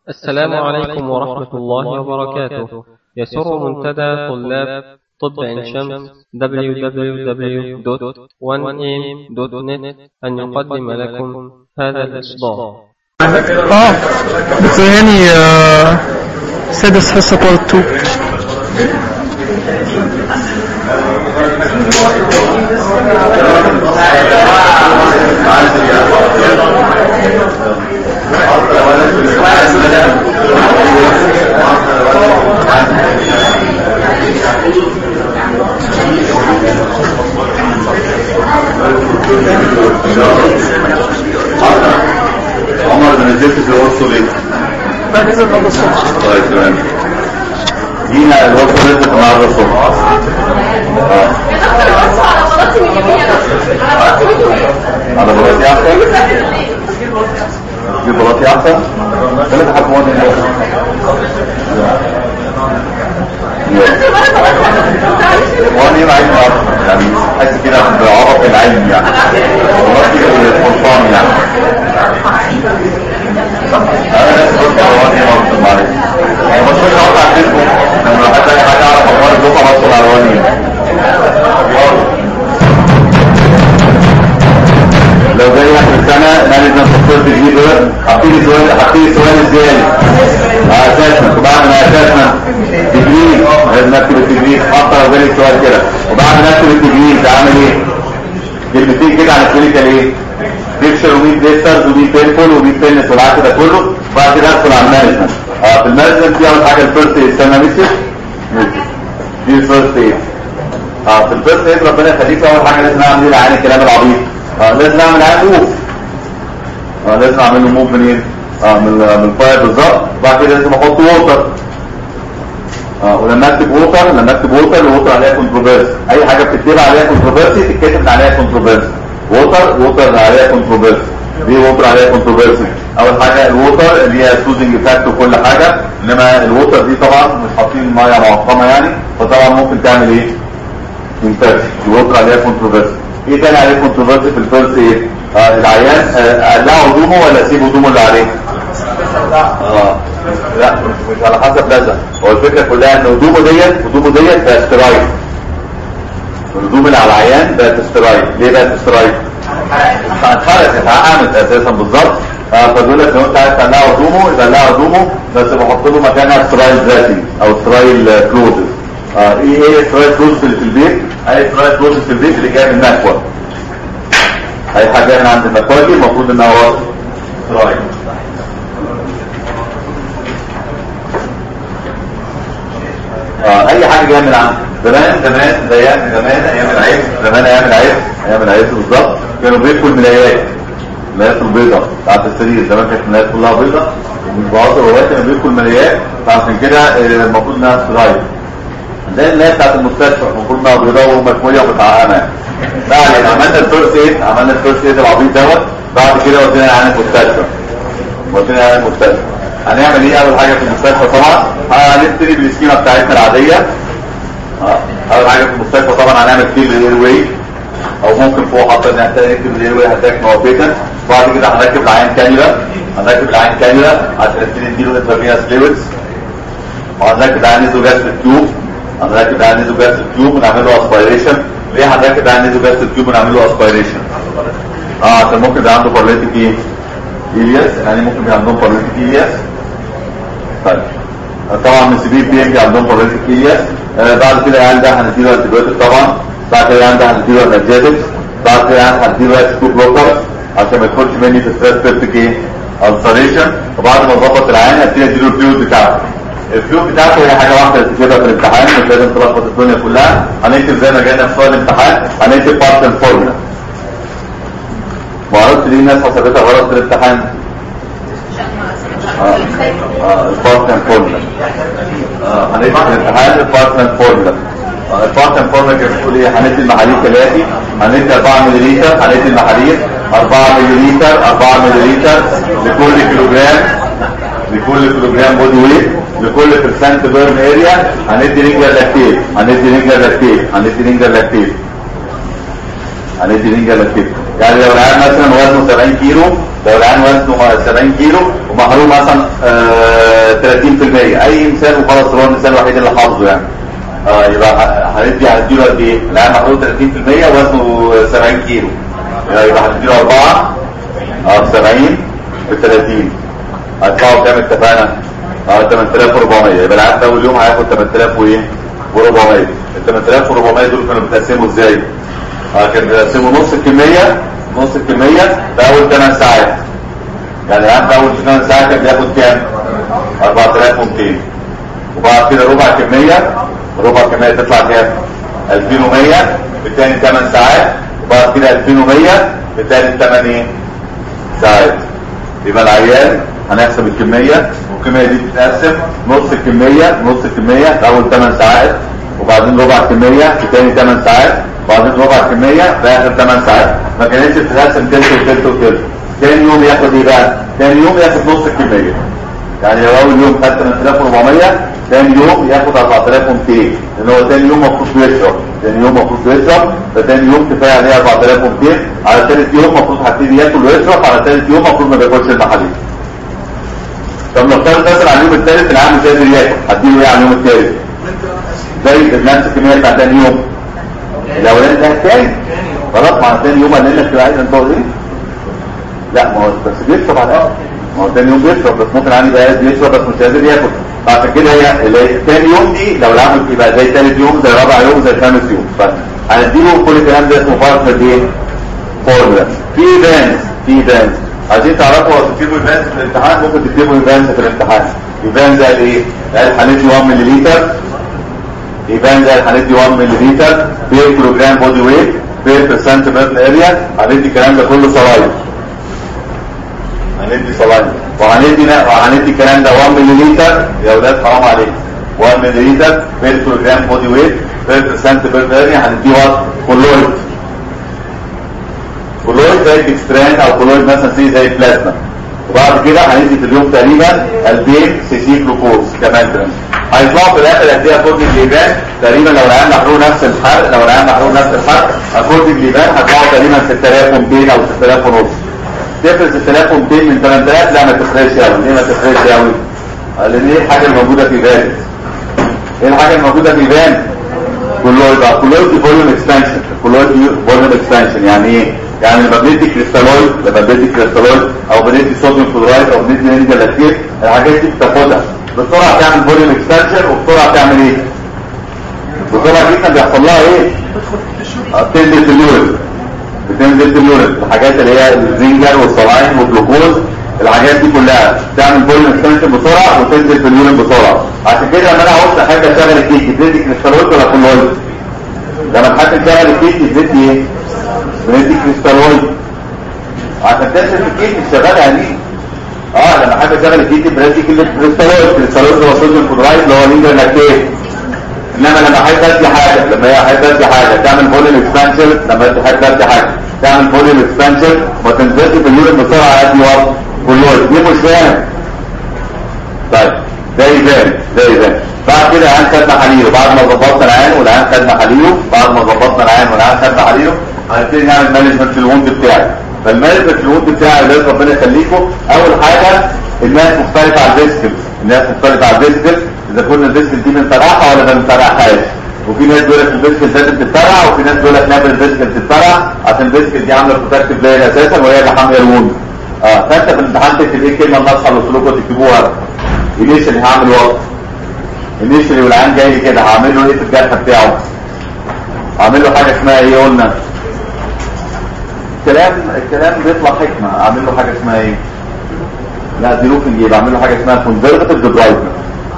السلام عليكم ورحمة الله وبركاته يسر منتدى طلاب طب عين شمس www.1am.net أن يقدم لكم هذا الإصدار اه بس يعني آه، سادس حصة بارت 2 عمر ما نزلتش الوصف ليه؟ بنزل النهارده الصبح طيب تمام جينا الوصف نزلت النهارده الصبح اه على بلاطي احسن جيب بلاطي احسن ثلاثة حكومات وانا يوم عايز اعرف يعني حاسس كده بعرف العلم يعني والله كده بالسلطان يعني انا ناس كنت رواني مرض معلش يعني ما تخش اقطع الفيسبوك لما حد اي حاجه اعرف اخبار الدفعه بدخل على رواني لو جاي اخر السنه مانجمنت سوفت جديد دول حاطين سؤال حاطين سؤال ازاي اساسمنت وبعد ما اساسمنت ديجري لازم نكتب الديجري حتى لو جالي سؤال كده وبعد ما اكتب الديجري بعمل ايه؟ كلمتين كده على الكلينيكال ايه؟ بيكشر ومين ديسترز ومين بينفول ومين بينس والعكس ده كله وبعد كده ادخل على المانجمنت اه في المانجمنت دي اول حاجه الفيرست ايد استنى ميسيس دي الفيرست ايد اه في الفيرست ايد ربنا يخليك اول حاجه لازم اعمل ايه عن الكلام العبيط اه لازم اعمل عين موف اه لازم اعمل له موف منين؟ اه من من الفاير بالظبط وبعد كده لازم احط ووتر اه ولما اكتب ووتر لما اكتب ووتر الووتر عليها كونتروفيرسي اي حاجه بتكتب عليها كونتروفيرسي تتكتب إن عليها كونتروفيرسي ووتر ووتر عليها كونتروفيرسي دي ووتر عليها كونتروفيرسي اول حاجه الووتر اللي هي سوزنج افكت وكل حاجه انما الووتر دي طبعا مش حاطين ميه معقمه يعني فطبعا ممكن تعمل ايه؟ انفكشن الووتر عليها كونتروفيرسي ايه تاني عليه كونتروفيرسي في الفيرست ايه؟ آه العيان آه، اقلعه هدومه ولا اسيب هدومه اللي عليه؟ اه لا مش على حسب لازم هو الفكره كلها ان هدومه ديت هدومه ديت بقت سترايل الهدوم اللي على العيان بقت سترايل ليه بقت سترايل؟ اتحرقت اتعقمت اساسا بالظبط آه، فبيقول لك لو انت عايز تقلعه هدومه يقلعه هدومه بس بحط له مكانها سترايل دريسنج او سترايل كلوزز اه ايه ايه سترايل كلوزز اللي في البيت؟ اي سترايل كلوزز في البيت اللي جايه من المكوى اي حاجه جايه من عند المكوى دي المفروض انها هو سترايل اه اي حاجه جايه من عند زمان زمان زمان زمان ايام العيد زمان ايام العيد ايام العيد بالظبط كانوا بيكوا الملايات الملايات البيضاء بتاعت السرير زمان كانت الملايات كلها بيضاء ومش بعض الروايات كانوا بيكوا الملايات فعشان كده آه، المفروض انها سترايل زي الملايات بتاعت المستشفى المفروض انها بيضاء ومكويه ومتعقمه ما علينا عملنا الفيرست ايد عملنا الفيرست ايد العبيط دوت بعد كده ودينا عن المستشفى ودينا عن المستشفى هنعمل ايه اول حاجه في المستشفى طبعا هنبتدي بالسكيمه بتاعتنا العاديه اه اول حاجه في المستشفى طبعا هنعمل كيل الاير واي او ممكن فوق حتى نكتب الاير واي هتاك موافقا بعد كده هنركب العين كانيولا هنركب العين كانيولا عشان نبتدي نديله انترفينس فلويدز وهنركب العين نيزو جاس تيوب هنركب العين نيزو جاس تيوب ونعمل له اسبيريشن ليه هنركب العين نيزو جاس تيوب ونعمل له اسبيريشن اه عشان ممكن يبقى عنده بارليتيك ايه إلياس يعني ممكن يبقى عندهم بارليتيك إلياس طيب طبعا من سي بي بي ام عندهم بارليتيك إلياس آه بعد كده العيان ده هنديله انتيبيوتيك طبعا بعد كده العيان ده هنديله انرجيتكس بعد كده العيان هنديله اكس 2 بلوكر عشان ما يدخلش مني في ستريس بيبتيك ايه السريشن وبعد ما اظبط العيان هبتدي اديله الفلويد بتاعته الفلويد بتاعته هي حاجه واحده تكتبها في الامتحان مش لازم تلخبط الدنيا كلها هنكتب زي ما جانا في سؤال الامتحان هنكتب بارتن فورمولا ما عرفت ليه الناس حسبتها غلط في الامتحان اه اه البارتن فورمولا اه هندي في الامتحان البارتن فورمولا آه، البارتن فورمولا كانت بتقول ايه هندي المحاليل كالاتي هندي 4 ملل هندي المحاليل 4 ملل 4 ملل لكل كيلوجرام لكل كيلوجرام بودي ويت لكل برسنت بيرن اريا هندي رينجر لاكتيت هندي رينجر لاكتيت هندي رينجر لاكتيت هندي رينجر لاكتيت يعني لو العيال مثلا وزنه 70 كيلو لو العيان وزنه 70 كيلو ومحروم مثلا آه 30% اي مثال وخلاص هو المثال الوحيد اللي حافظه يعني اه يبقى ه- هندي هنديله قد ايه؟ العيان محروم 30% وزنه 70 كيلو يبقى هنديله 4 اه ب 70 ب 30 هتدفعوا كام اتفقنا؟ اه 8400 يبقى العيان ده اول يوم هياخد 8000 وايه؟ و400 ال 8400 دول كانوا بيتقسموا ازاي؟ اه كانوا بيقسموا نص الكميه نص الكميه في اول 8 ساعات يعني العيان في اول 8 ساعات كان بياخد كام؟ 4200 وبعد كده ربع كميه ربع كميه تطلع كام؟ 2100 بالتاني 8 ساعات وبعد كده 2100 بالتالي 8 ساعات يبقى العيان هنحسب الكمية والكمية دي بتتقسم نص الكمية نص الكمية في أول 8 ساعات وبعدين ربع كمية في تاني 8 ساعات وبعدين ربع كمية في آخر 8 ساعات ما كانتش بتتقسم تلت وتلت وتلت تاني يوم ياخد ايه بقى؟ تاني يوم ياخد نص الكمية يعني لو أول يوم خد 8400 تاني يوم ياخد 4200 لأن هو تاني يوم المفروض يشرب تاني يوم المفروض يشرب فتاني يوم كفاية عليه 4200 على تالت يوم المفروض هبتدي ياكل ويشرب على تالت يوم المفروض ما بياكلش المحاليل طب نفترض مثلا على اليوم الثالث العام مش قادر ياكل هديله ايه على اليوم الثالث؟ زي نفس الكميه بتاع تاني يوم الاولاني ده الثاني خلاص مع تاني يوم قال لك عايز انت ايه؟ لا ما هو بس بيشرب على الاقل ما هو تاني يوم بيشرب بس ممكن عندي بقى بيشرب بس مش قادر ياكل فعشان كده هي اللي هي تاني يوم دي لو العمل يبقى زي ثالث يوم زي رابع يوم زي خامس يوم فهنديله كل الكلام ده اسمه بارتنر ايه؟ فورمولا في ايفنتس في ايفنتس عايزين تعرفوا لو تكتبوا ايفنتس في الامتحان ممكن تكتبوا ايفنتس في الامتحان ايفنت زي ايه؟ قال هندي 1 ملي ايفنت زي هندي 1 ملي بير كيلوجرام بودي ويت بير برسنت بيرن اريا هندي الكلام ده كله صلايف هندي صلايف وهندي وهندي الكلام ده 1 ملي يا اولاد حرام عليكم 1 ملي بير كيلوجرام بودي ويت بير برسنت بيرن اريا هندي وات كولويد كولويد زي الاكستران او كولويد مثلا زي زي البلازما وبعد كده هندي في اليوم تقريبا 2000 سي سي جلوكوز كمان ترند هيطلعوا في الاخر قد ايه اكوردنج ليبان تقريبا لو العيان محروق نفس الحرق لو العيان محروق نفس الحرق اكوردنج ليبان هيطلعوا تقريبا 6200 او 6000 ونص تفرق 6200 من 8000 لا ما تفرقش قوي ليه ما تفرقش قوي؟ لان ايه الحاجه الموجوده في فان ايه الحاجه الموجوده في فان كولويد بقى كولويد دي فوليوم اكسبانشن كولويد دي فوليوم اكسبانشن يعني ايه يعني لما بندي كريستالويد لما بندي كريستالويد او بندي صوديوم كلورايد او بندي نيجا لاكتيت الحاجات دي بتاخدها بسرعه تعمل فوليوم اكسبانشن وبسرعه تعمل ايه بسرعه جدا بيحصل لها ايه آه، بتنزل في اليورين بتنزل في اليورين الحاجات اللي هي الزنجر والصلاين والجلوكوز الحاجات دي كلها تعمل فوليوم اكسبانشن بسرعه وتنزل في اليورين بسرعه عشان كده لما انا عاوز احب اشغل الكيك بتدي كريستالويد ولا كلويد لما تحب تشغل الكيك بتدي ايه بندي كريستالويد عشان تنزل في الكيك مش شغالها دي اه لما حد شغل الكيك بندي كريستالويد كريستالويد هو صوديوم كلورايد اللي هو نيجا لاكتيت انما لما احب ادي حاجه لما هي احب ادي حاجه تعمل فوليوم اكسبانشن لما انت تحب ادي حاجه تعمل فوليوم اكسبانشن وما تنزلش في اليورين بسرعه قد وقت كلويد دي مش فاهم طيب ده ايفان ده ايفان بعد كده العيان خد محاليله بعد ما ظبطنا العيان والعيان خد محاليله بعد ما ظبطنا العيان والعيان خد محاليله هنبتدي نعمل مانجمنت في الوند بتاعي فالمانجمنت في الوند بتاعي لازم ربنا يخليكم اول حاجه الناس مختلفه على الفيسكل الناس مختلفه على الفيسكل اذا كنا الفيسكل دي بنفرقها ولا ما بنفرقهاش وفي ناس بيقول لك الفيسكل لازم تتفرع وفي ناس بيقول لك نعمل الفيسكل تتفرع عشان الفيسكل دي عامله بروتكتيف لاير اساسا وهي اللي حاميه الوند اه فانت في الامتحان تكتب ايه الكلمه الناصحه اللي قلت لكم تكتبوها انيشالي هعمل وقت انيشالي والعيان جاي لي كده هعمل له ايه في الجرح بتاعه هعمل له حاجه اسمها ايه قلنا الكلام الكلام بيطلع حكمه اعمل له حاجه اسمها ايه لا دي لوكينج ايه بعمل له حاجه اسمها كونزرفتيف ديبرايفمنت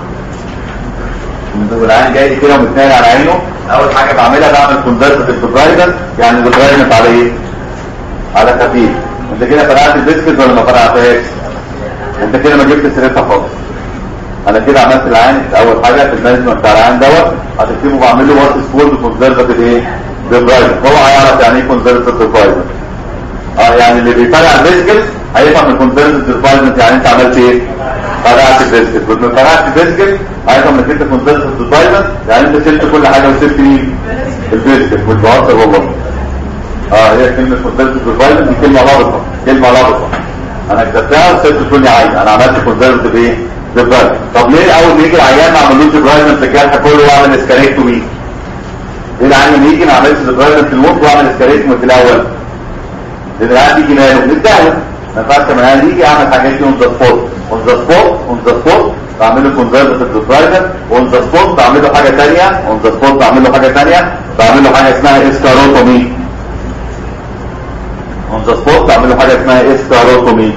والعيان جاي لي كده ومتنايل على عينه اول حاجه بعملها بعمل كونزرفتيف ديبرايفمنت يعني ديبرايفمنت على ايه على خفيف انت كده فرقعت البسكت ولا ما فرقعتهاش انت كده ما جبت سيرتها خالص انا كده عملت العين اول حاجه في المانجمنت بتاع العين دوت هتكتبه بعمل له وات سكول بكونزرفتيف ايه ديبرايفمنت هو هيعرف يعني ايه كونزرفتيف ديبرايفمنت اه يعني اللي بيفرع البسكت هيفهم الكونزرفتيف ديبرايفمنت يعني انت عملت ايه فرقعت البسكت ولما فرقعت البسكت هيفهم انك انت كونزرفتيف ديبرايفمنت يعني انت شلت كل حاجه وسبت مين البسكت مش بهزر والله اه هي كلمة مدرسة الفايلن دي كلمة لابطة كلمة لابطة انا كتبتها وسبت تقول لي عايز انا عملت كونزرفتيف ايه ديبرايمنت طب ليه اول ما يجي العيان ما عملوش ديبرايمنت الجرح كله واعمل اسكاليكتومي ليه العيان لما يجي ما عملش ديبرايمنت الموت واعمل اسكاليكتومي في الاول لان العيان بيجي ماله بيتداول ما ينفعش لما العيان يجي اعمل حاجات دي اون ذا سبوت اون ذا سبوت اون ذا سبوت بعمل له كونزرفتيف ديبرايمنت اون ذا سبوت بعمل له حاجه ثانيه اون ذا سبوت بعمل له حاجه ثانيه بعمل له حاجه اسمها اسكاروتومي اون ذا سبوت بعمل له حاجه اسمها اسكاروتومي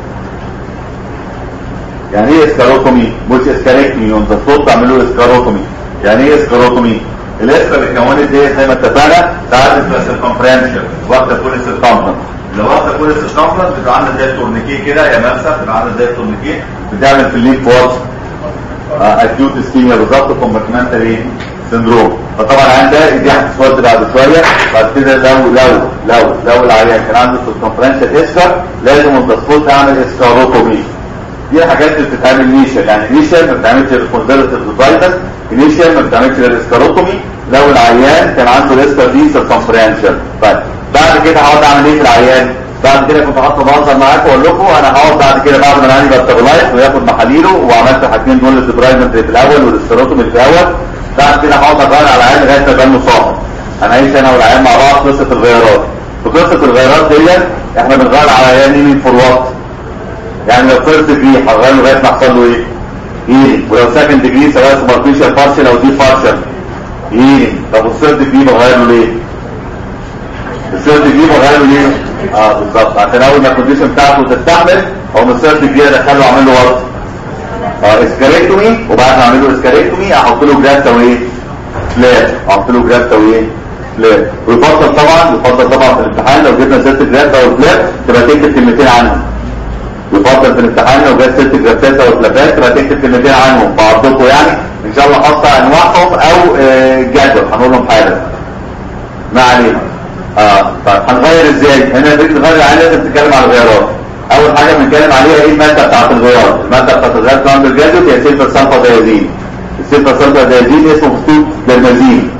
يعني ايه اسكاروتومي مش اسكاريكتومي اون ذا سبوت بعمل له اسكاروتومي يعني ايه اسكاروتومي الاسكا اللي اتكونت دي زي ما اتفقنا ساعات بتبقى سيركمفرنشال واخده كل سيركمفرنس لو واخده كل سيركمفرنس بتبقى عامله زي التورنيكيه كده يا مرسى بتبقى عامله زي التورنيكيه بتعمل في الليف واتش اكيوت اسكيميا بالظبط كومبارتمنتال ايه سندروم فطبعا عندها دي هتسود بعد شويه بعد كده لو لو لو لو العيان كان عنده سيركمفرنشال اسكا لازم الدكتور تعمل اسكاروتومي دي حاجات اللي بتتعمل نيشن يعني نيشن ما بتعملش الكونزرفتيف ديفايدس نيشن ما بتعملش الاسكاروتومي لو العيان كان عنده الاسكا دي سيركمفرنشال طيب بعد كده هقعد اعمل ايه في العيان بعد كده كنت حاطط بهزر معاكم واقول لكم انا هقعد بعد كده بعد ما العيان يبقى ستابلايز وياخد محاليله وعملت الحاجتين دول الديبرايمنت في الاول والاسكاروتومي في الاول بعد كده هقعد اغير على العيان لغايه ما يبان مصاب انا عايش انا والعيان مع بعض قصه الغيارات في قصه الغيارات ديت احنا بنغير على العيان يمين فور يعني لو فيرست ديجري هتغير لغايه ما يحصل له ايه؟ هيلينج ولو سكند ديجري سواء سوبرفيشال بارشل او دي بارشل هيلينج طب والثيرد ديجري بغير له ليه؟ الثيرد ديجري بغير له ليه؟ اه بالظبط عشان اول ما الكونديشن بتاعته تستحمل او من الثيرد ديجري ادخله واعمل له ورط اه اسكاليكتومي وبعد ما اعمل له اسكاليكتومي احط له جرافتا وايه؟ فلات احط له جرافتا وايه؟ فلات ويفضل طبعا يفضل طبعا في الامتحان لو جبنا ست جرافتا او فلات تبقى تكتب كلمتين عنهم يفضل في الامتحان لو جت ست جرافات او فلافات تبقى تكتب كلمتين عنهم بعضكم يعني ان شاء الله حاطه انواعهم او آه، جدول هنقول لهم حاجه ما علينا اه طيب هنغير ازاي؟ هنا بدك تغير عليها لازم تتكلم على الغيارات اول حاجه بنتكلم عليها ايه الماده بتاعت الغيار الماده بتاعت الغيار كمان بالجدول هي سيلفر سلفا دايزين السيلفر سلفا دايزين اسمه مكتوب درمازين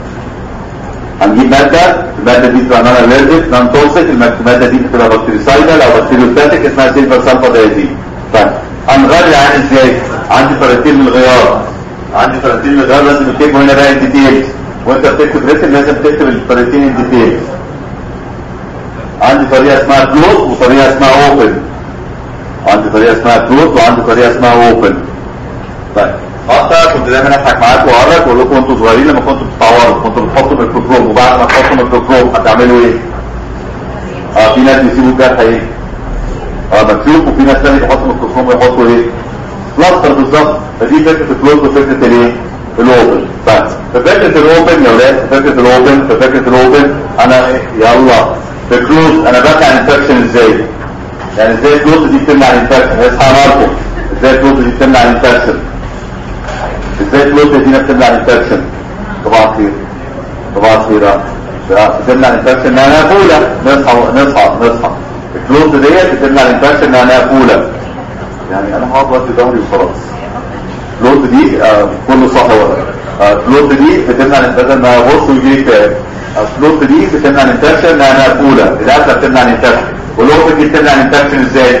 هنجيب مادة المادة دي بتبقى نون الرجيك نون توكسيك المادة دي بتبقى بكتيريسايدال او بكتيريوستاتيك اسمها سيلفر سلفا دايزين طيب هنغير العين ازاي؟ عندي فرقتين من الغيار عندي فرقتين من الغيار لازم يكتبوا هنا بقى الديتيلز وانت بتكتب ريتم لازم تكتب الفرقتين الديتيلز عندي طريقة اسمها كلوز وطريقة اسمها اوبن عندي طريقة اسمها كلوز وعندي طريقة اسمها اوبن طيب حتى كنت دايما اضحك معاكم واقرك واقول لكم انتوا صغيرين لما كنتوا بتتعوروا كنتوا بتحطوا ميكروفون وبعد ما تحطوا ميكروفون هتعملوا ايه؟ اه في ناس بيسيبوا الجرح ايه؟ اه مكشوف وفي ناس تانية بيحطوا ميكروفون ويحطوا ايه؟ بلاستر بالظبط فدي فكرة الكلوز وفكرة الايه؟ الاوبن بس ففكرة الاوبن يا ولاد فكرة الاوبن ففكرة الاوبن انا إيه؟ يلا في الكلوز انا بقى الانفكشن ازاي؟ يعني ازاي الكلوز دي بتمنع الانفكشن؟ اصحى ماركو ازاي الكلوز دي بتمنع الانفكشن؟ ازاي الكلوز دي بتمنع الانفكشن؟ طبعا خير طبعا خير اه بتمنع الانفكشن انها مقفولة نصحى نصحى نصحى الكلوز ديت بتمنع الانفكشن انها مقفولة يعني انا هقعد وقت ظهري وخلاص الكلوز دي آه كله صح ولا آه الكلوز دي بتمنع الانفكشن انها بص ويجي اكتئاب الفلوس دي بتمنع الانفكشن لانها مقفوله للاسف بتمنع الانفكشن والاوبن دي بتمنع الانفكشن ازاي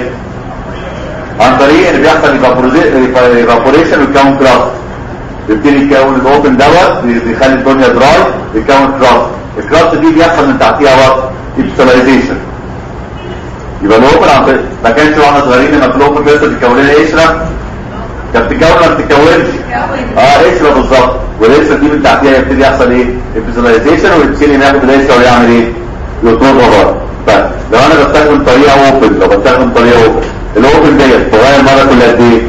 عن طريق ان بيحصل ايفابوريشن ويكون كراست بيبتدي يكون الاوبن دوت بيخلي الدنيا دراي بيكون كراست الكراست دي بيحصل من تحتيها وقت ايبسلايزيشن يبقى الاوبن عن طريق ما كانش واحنا صغيرين لما في الاوبن بيحصل بيكون لنا قشره كانت بتتكون ما بتتكونش اه قشره بالظبط والقشره دي من تحتيها يبتدي يحصل ايه ابيزلايزيشن ويبتدي ياخد القشره ويعمل ايه يطردها بره فلو انا بستخدم طريقه اوبن لو بستخدم طريقه اوبن الاوبن ديت بغير مره كل قد ايه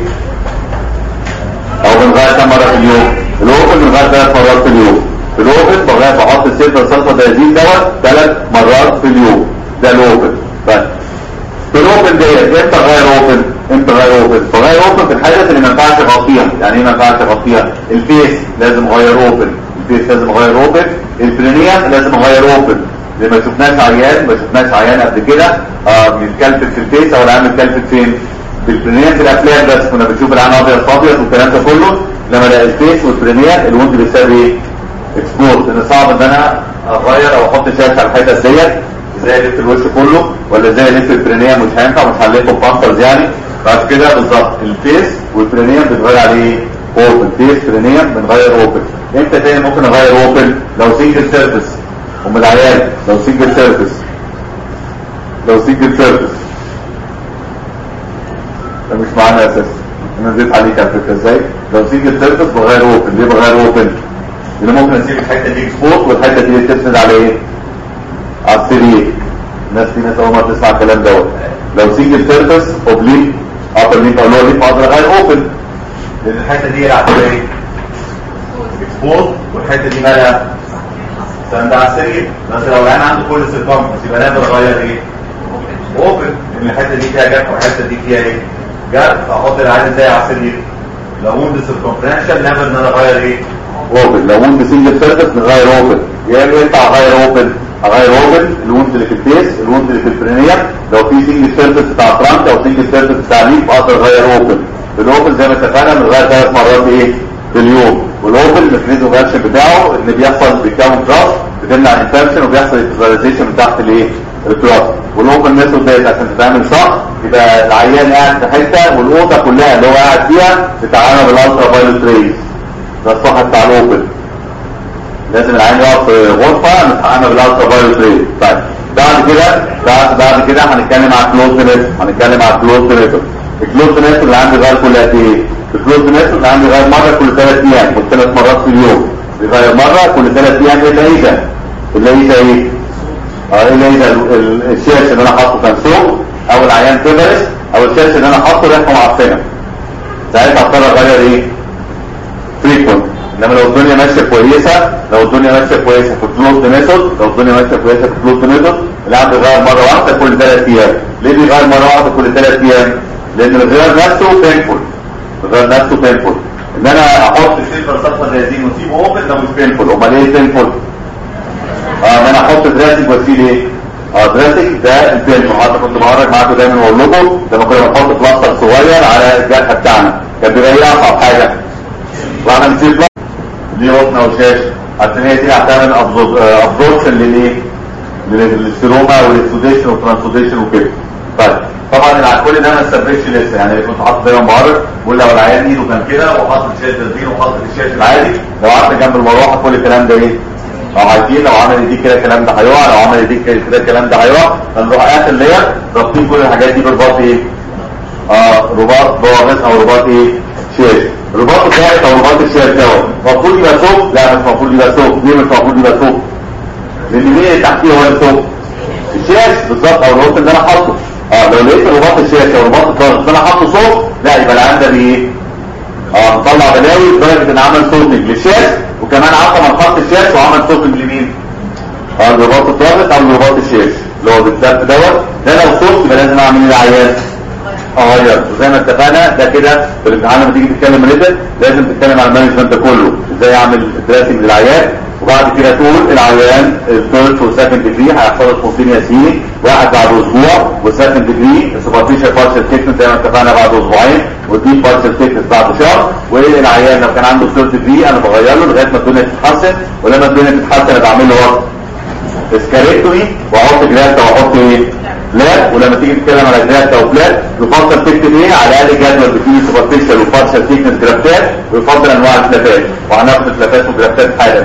او بنغير كم مره في اليوم الاوبن بنغير ثلاث مرات في اليوم في الاوبن بغير بحط السيلفر سلفا دايزين دوت ثلاث مرات في اليوم ده الاوبن طيب في الاوبن ديت امتى غير اوبن امتى غير اوبن فغير اوبن في الحاجات اللي ما ينفعش اغطيها يعني ايه ما ينفعش اغطيها الفيس لازم اغير اوبن الفيس لازم اغير اوبن البرينيا لازم اغير اوبن اللي ما شفناش عيان ما شفناش عيان قبل كده اه بيتكلفت في الفيس او العيان بيتكلفت فين في البرينيا في الافلام بس كنا بنشوف العيان ابيض في ابيض والكلام ده كله لما الاقي الفيس والبرينيا الوند بيساوي ايه اكسبورت ان صعب ان انا اغير او احط شاشه على الحته ديت ازاي الف الوش كله ولا ازاي الف البرينيه مش هينفع مش هنلفه بامبرز يعني بعد كده بالظبط الفيس والبرينيه بتغير عليه اوبن فيس برينيه بنغير اوبن امتى تاني ممكن نغير اوبن لو سنجل سيرفيس ام العيال لو سنجل سيرفيس لو سنجل سيرفيس ده مش معانا اساسا انا نزلت عليك على فكره ازاي لو سنجل سيرفيس بغير اوبن ليه بغير اوبن لان ممكن اسيب الحته دي اكسبوت والحته دي تسند على ايه على السرير الناس في ناس اول ما تسمع الكلام دوت لو سنجل سيرفيس اوبليك ابر ليك او لور ليك اقدر اغير اوبن لان الحته دي هتبقى ايه اكسبوت والحته دي مالها سند على السرير بس لو العين عنده كل سيركمفرنس يبقى لازم اغير ايه اوبن لان الحته دي فيها جاب والحته دي فيها ايه جاب فاحط العين ازاي على السرير لو وند سيركمفرنشال لازم ان انا اغير ايه اوبن لو وند سنجل سيرفيس نغير اوبن يا اما ينفع اغير اوبن اغير اوبن الوند اللي في الفيس الوند اللي في البرينيه لو في سنجل سيرفيس بتاع فرونت او سنجل سيرفيس بتاع ليف اقدر اغير اوبن الاوبن زي ما اتفقنا بنغير ثلاث مرات ايه في اليوم والاوبن الميكانيزم اكشن بتاعه ان بيحصل بيكون كراس بتمنع الانفكشن وبيحصل اكسبيريزيشن من تحت الايه الكراس والاوبن ميثود ديت عشان تتعمل صح يبقى العيان قاعد في حته والاوضه كلها اللي هو قاعد فيها تتعامل بالالترا فايولت ريز ده الصح بتاع الاوبن لازم العين يقف في غرفه نتعامل بالالترا فايولت ريز طيب بعد كده بعد بعد كده هنتكلم على كلوز ميثود هنتكلم على كلوز ميثود الكلوز ميثود اللي عندي غير كل قد ايه الكلوز ميثود اللي عندي غير مره كل ثلاث ايام كل ثلاث مرات في اليوم بيغير مره كل ثلاث ايام ايه ايه ده اللي ايه ده ايه اه ايه ايه ده ال- الشاشه اللي انا حاطه كان سوق او العيان تبرس او الشاشه اللي انا حاطه ريحته معفنه ساعتها اضطر اغير ايه فريكونت انما لو الدنيا ماشيه كويسه لو الدنيا ماشيه كويسه في كلوز ميثود لو الدنيا ماشيه كويسه في كلوز ميثود العيان بيغير مره واحده كل ثلاث ايام ليه بيغير مره واحده كل ثلاث ايام لان الغيار نفسه بينفول الغيار نفسه بينفول ان انا احط سيلفر صفحه زي دي ونسيبه اوبن ده مش بينفول امال ايه بينفول اه ان انا احط دراسنج واسيب ايه اه دراسنج ده البينفول حتى كنت بهرج معاكم دايما واقول لكم لما كنا بنحط بلاستر صغير على الجرح بتاعنا كان بيبقى ايه اصعب حاجه واحنا نسيب بلاستر دي وطنه وشاشه عشان هي دي هتعمل ابزوربشن للايه للسيروما والاكسوديشن والترانسوديشن وكده طيب طبعا الع- كل ده ما استبرش لسه يعني كنت حاطط دايما مهرج بقول لو العيان ايده كان كده وحاطط شاشه تنزيل وحاطط الشاشه العادي لو قعدت جنب المروحه كل الكلام ده ايه او عايزين لو عمل ايديك كده الكلام ده هيقع لو عمل ايديك كده الكلام ده هيقع فنروح اخر لير رابطين كل الحاجات دي برباط ايه اه رباط بوابس او رباط ايه شاش رباط الضغط او رباط الشاش دوت المفروض يبقى ثوب لا مش المفروض يبقى ثوب ليه مش المفروض يبقى ثوب لان مين اللي تحتيه هو الثوب الشاش بالظبط او الرباط اللي انا حاطه اه لو لقيت رباط الشاش او رباط الضغط اللي انا حاطه ثوب لا يبقى العيان ده بايه اه مطلع بلاوي لدرجه ان عمل سوتنج للشاش وكمان عطى من خط الشاش وعمل سوتنج لمين؟ اه الرباط الضاغط او الرباط الشاش اللي هو بالثبت دوت ده لو صوت يبقى لازم اعمل ايه العيان؟ اغير وزي ما اتفقنا ده كده في الامتحان لما تيجي تتكلم ريتن لازم تتكلم على المانجمنت كله ازاي اعمل دراسنج للعيان وبعد كده تقول العيان الثيرد والسكند ديجري هيحصل له سبونتينيوس هيلينج واحد بعد اسبوع والسكند ديجري سوبرفيشال بارشال تيكنس زي ما اتفقنا بعد اسبوعين والديب بارشال تيكنس بعد شهر والعيان لو كان عنده ثيرد ديجري انا بغير له لغايه ما الدنيا تتحسن ولما الدنيا تتحسن انا بعمل له وقت اسكاليكتومي واحط جرافتا واحط ايه بلاد ولما تيجي تتكلم على جرافتا وبلاد يفضل تكتب ايه على الاقل جدول بتيجي سوبرفيشال وبارشال تيكنس جرافتات ويفضل انواع الفلافات وهناخد الفلافات والجرافتات حالا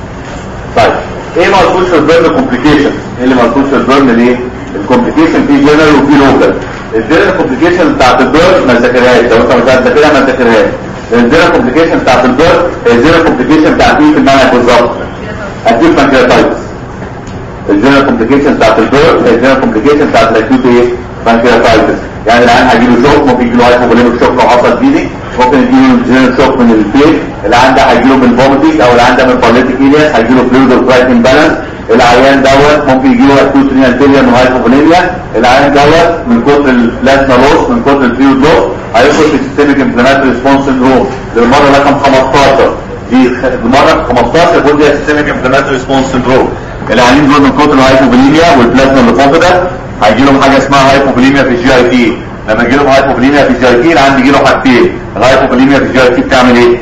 طيب ايه ملحوظ في البرن كومبليكيشن ايه اللي ملحوظ في البرن ليه الكومبليكيشن في جنرال وفي لوكال الجنرال كومبليكيشن بتاعت البرن ما تذاكرهاش لو انت مش هتذاكرها ما تذاكرهاش الجنرال كومبليكيشن بتاعت البرن الجنرال كومبليكيشن بتاعت ايه في المنهج بالظبط اكيد بانكرياتايتس الجنرال كومبليكيشن بتاعت البرن الجنرال كومبليكيشن بتاعت الاكيوت ايه بانكرياتايتس يعني العيان هيجيله شوك ممكن يجيله هايبوفوليميك شوك لو حصل بيدي ممكن يجيله جنرال شوك من البيت العيان ده هيجيله من فوميتنج او العيان ده من باليتيك ايلياس هيجيله فلويد وفرايت امبالانس العيان دوت ممكن يجيله اكيوت رينال فيلير من هايبوفوليميا العيان دوت من كتر البلازما لوس من كتر الفلويد لوس هيدخل في سيستميك انفلاماتوري ريسبونس سندروم للمره رقم 15 دي المره 15 بقول دي سيستميك انفلاماتوري ريسبونس سندروم العيانين دول من كتر الهايبوفوليميا والبلازما اللي فوق ده هيجي لهم حاجه اسمها هايبوفوليميا في الجي اي تي لما يجي لهم هايبوفوليميا في الجي اي تي العيان بيجي له حاجتين الهايبوفوليميا في الجي اي تي بتعمل ايه؟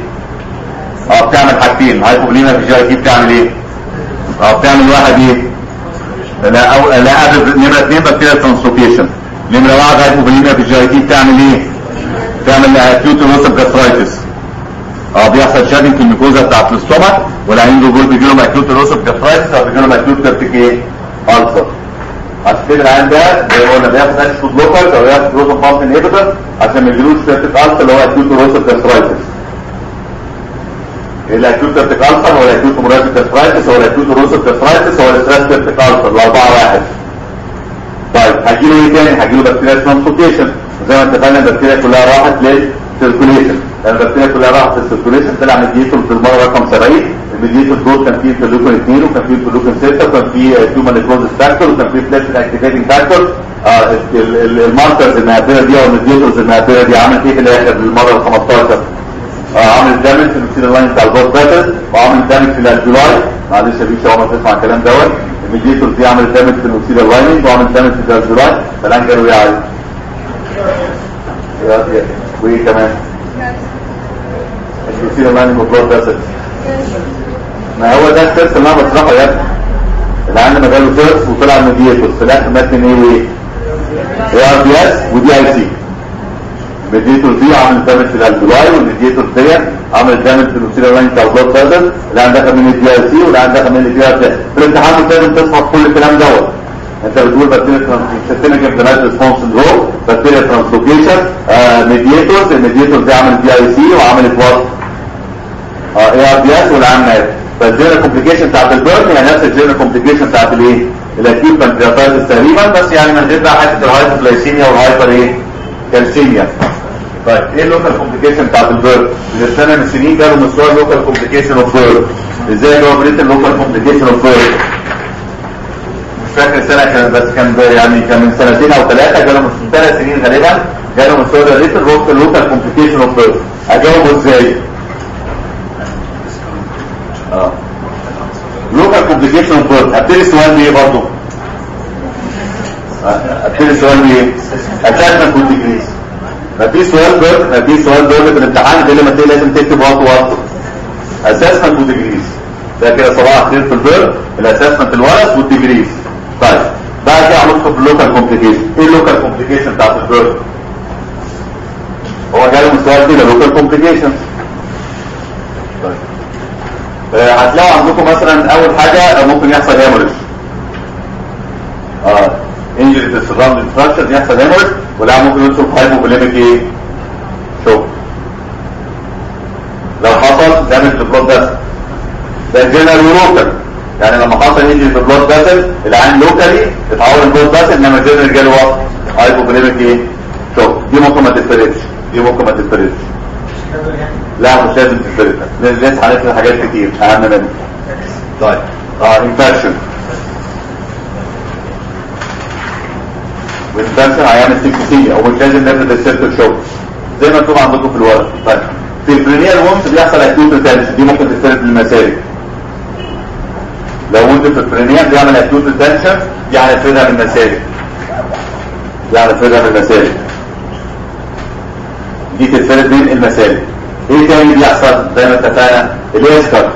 اه بتعمل حاجتين الهايبوفوليميا في الجي اي تي بتعمل ايه؟ اه بتعمل واحد ايه؟ لا او لا قبل نمره اثنين بكتيريا ترانسلوكيشن نمره واحد هايبوفوليميا في الجي تي بتعمل ايه؟ بتعمل اكيوت روسب جاسترايتس اه بيحصل شادنج في الميكوزا بتاعت الاستومك والعين دول بيجي لهم اكيوت روسب جاسترايتس او بيجي لهم اكيوت كابتيك ايه؟ السر عشان كده العين ده زي ما قلنا بياخد اكس فود لوكال او ياخد روسب بامب انهبيتور عشان ما يجيلوش كابتيك السر اللي هو اكيوت روسب جاسترايتس الاكيوت كابتيك السر هو الاكيوت هيموراجيك جاسترايتس هو الاكيوت روسب جاسترايتس هو الاستريس كابتيك السر الاربعه واحد طيب هجيله ايه تاني هجيله بكتيريا ترانسبورتيشن زي ما اتفقنا البكتيريا كلها راحت للسيركوليشن لان البكتيريا كلها راحت للسيركوليشن طلع ميديتور في المره رقم 70 الميديتور دول كان فيه انترلوكين 2 وكان فيه انترلوكين 6 وكان فيه هيومن نيكروزس فاكتور وكان فيه بلاتين اكتيفيتنج فاكتور الماركرز المهبله دي او الميديتورز المهبله دي عملت ايه في الاخر للمره ال 15 آه، عمل دامج في السيل لاين بتاع البوت باتل وعمل دامج في الالفيولاي معلش يا بيشا اول ما تسمع الكلام دوت الميديتور دي عمل دامج في الاوكسيدال لايننج وعمل دامج في الالفيولاي فالان جاله ايه عايز وايه كمان الاوكسيدال لايننج والبلوت باتل ما هو ده السيرس اللي انا بشرحه يا ابني العين لما جاله سيرس وطلع الميديتور في الاخر مات من ايه وايه؟ اي ار بي اس ودي اي سي الميديتور دي عمل دامج في الالفيولاي والميديتور دي عمل دامج في الاوكسيدال لاين بتاع البلوت باتل اللي عندها من الدي ار سي واللي عندها من الدي ار سي في الامتحان لازم تسمع كل الكلام دوت انت بتقول بكتيريا سيستميك انفلامات ريسبونس سندروم بكتيريا ترانسلوكيشن ميديتورز الميديتور دي عملت دي اي سي وعملت وات اي ار بي اس والعام مات فالجيرال كومبليكيشن بتاعت البيرن يعني نفس الجيرال كومبليكيشن بتاعت الايه؟ الاكيوت بانكرياتايتس تقريبا بس يعني من غير بقى حته الهايبوغلايسيميا والهايبر ايه؟ كالسيميا طيب ايه اللوكال كومبليكيشن بتاعت البيرن؟ من السنه من السنين جاله مستوى اللوكال كومبليكيشن اوف بيرن ازاي هو بريت اللوكال كومبليكيشن اوف بيرن؟ مش فاكر السنه كان بس كان يعني كان من سنتين او ثلاثه جاله من ثلاث سنين غالبا جاله مستوى الريت اللوكال كومبليكيشن اوف بيرن اجاوبه ازاي؟ اه لوكال كومبليكيشن اوف بيرن ابتدي السؤال بايه برضه؟ ابتدي السؤال بايه؟ اتاتمنت والديجريز ما في سؤال بيرن ما في سؤال بيرن في الامتحان اللي ما تلاقي لازم تكتب وقت وقت اسسمنت وديجريز ده كده صباح الخير في البيرن الاسسمنت الورث والديجريز طيب بعد كده هندخل في اللوكال كومبليكيشن ايه اللوكال كومبليكيشن بتاعت البيرن؟ هو جاله سؤال كده لوكال كومبليكيشن طيب آه، هتلاقوا عندكم مثلا اول حاجه ممكن يحصل هيموريج اه انجري في السراوند ستراكشر يحصل هيموريج ولا ممكن يدخل في هايبوفوليميك ايه شوك لو حصل دامج في البلود بس ده جنرال لوكال يعني لما حصل انجري في البلود باسل العين لوكالي اتعور البلود باسل انما جنرال جاله وقت هايبوفوليميك ايه شوك دي ممكن ما تتفردش دي ممكن ما تتفردش لا مش لازم تتفرق لازم هنفرق حاجات كتير اهم منها طيب اه انفكشن والانفكشن هيعمل سيكسيميا او مش لازم نفرد السيركل شوك زي ما مكتوب عندكم في الورق طيب في البرينيال وونت بيحصل اكيوت ريتنشن دي ممكن تتفرد بالمسالك لو وانت في البرينيال بيعمل اكيوت ريتنشن دي هنفردها بالمسالك دي هنفردها بالمسالك دي تتفرد بين المسالك ايه تاني بيحصل زي ما اتفقنا الاسكر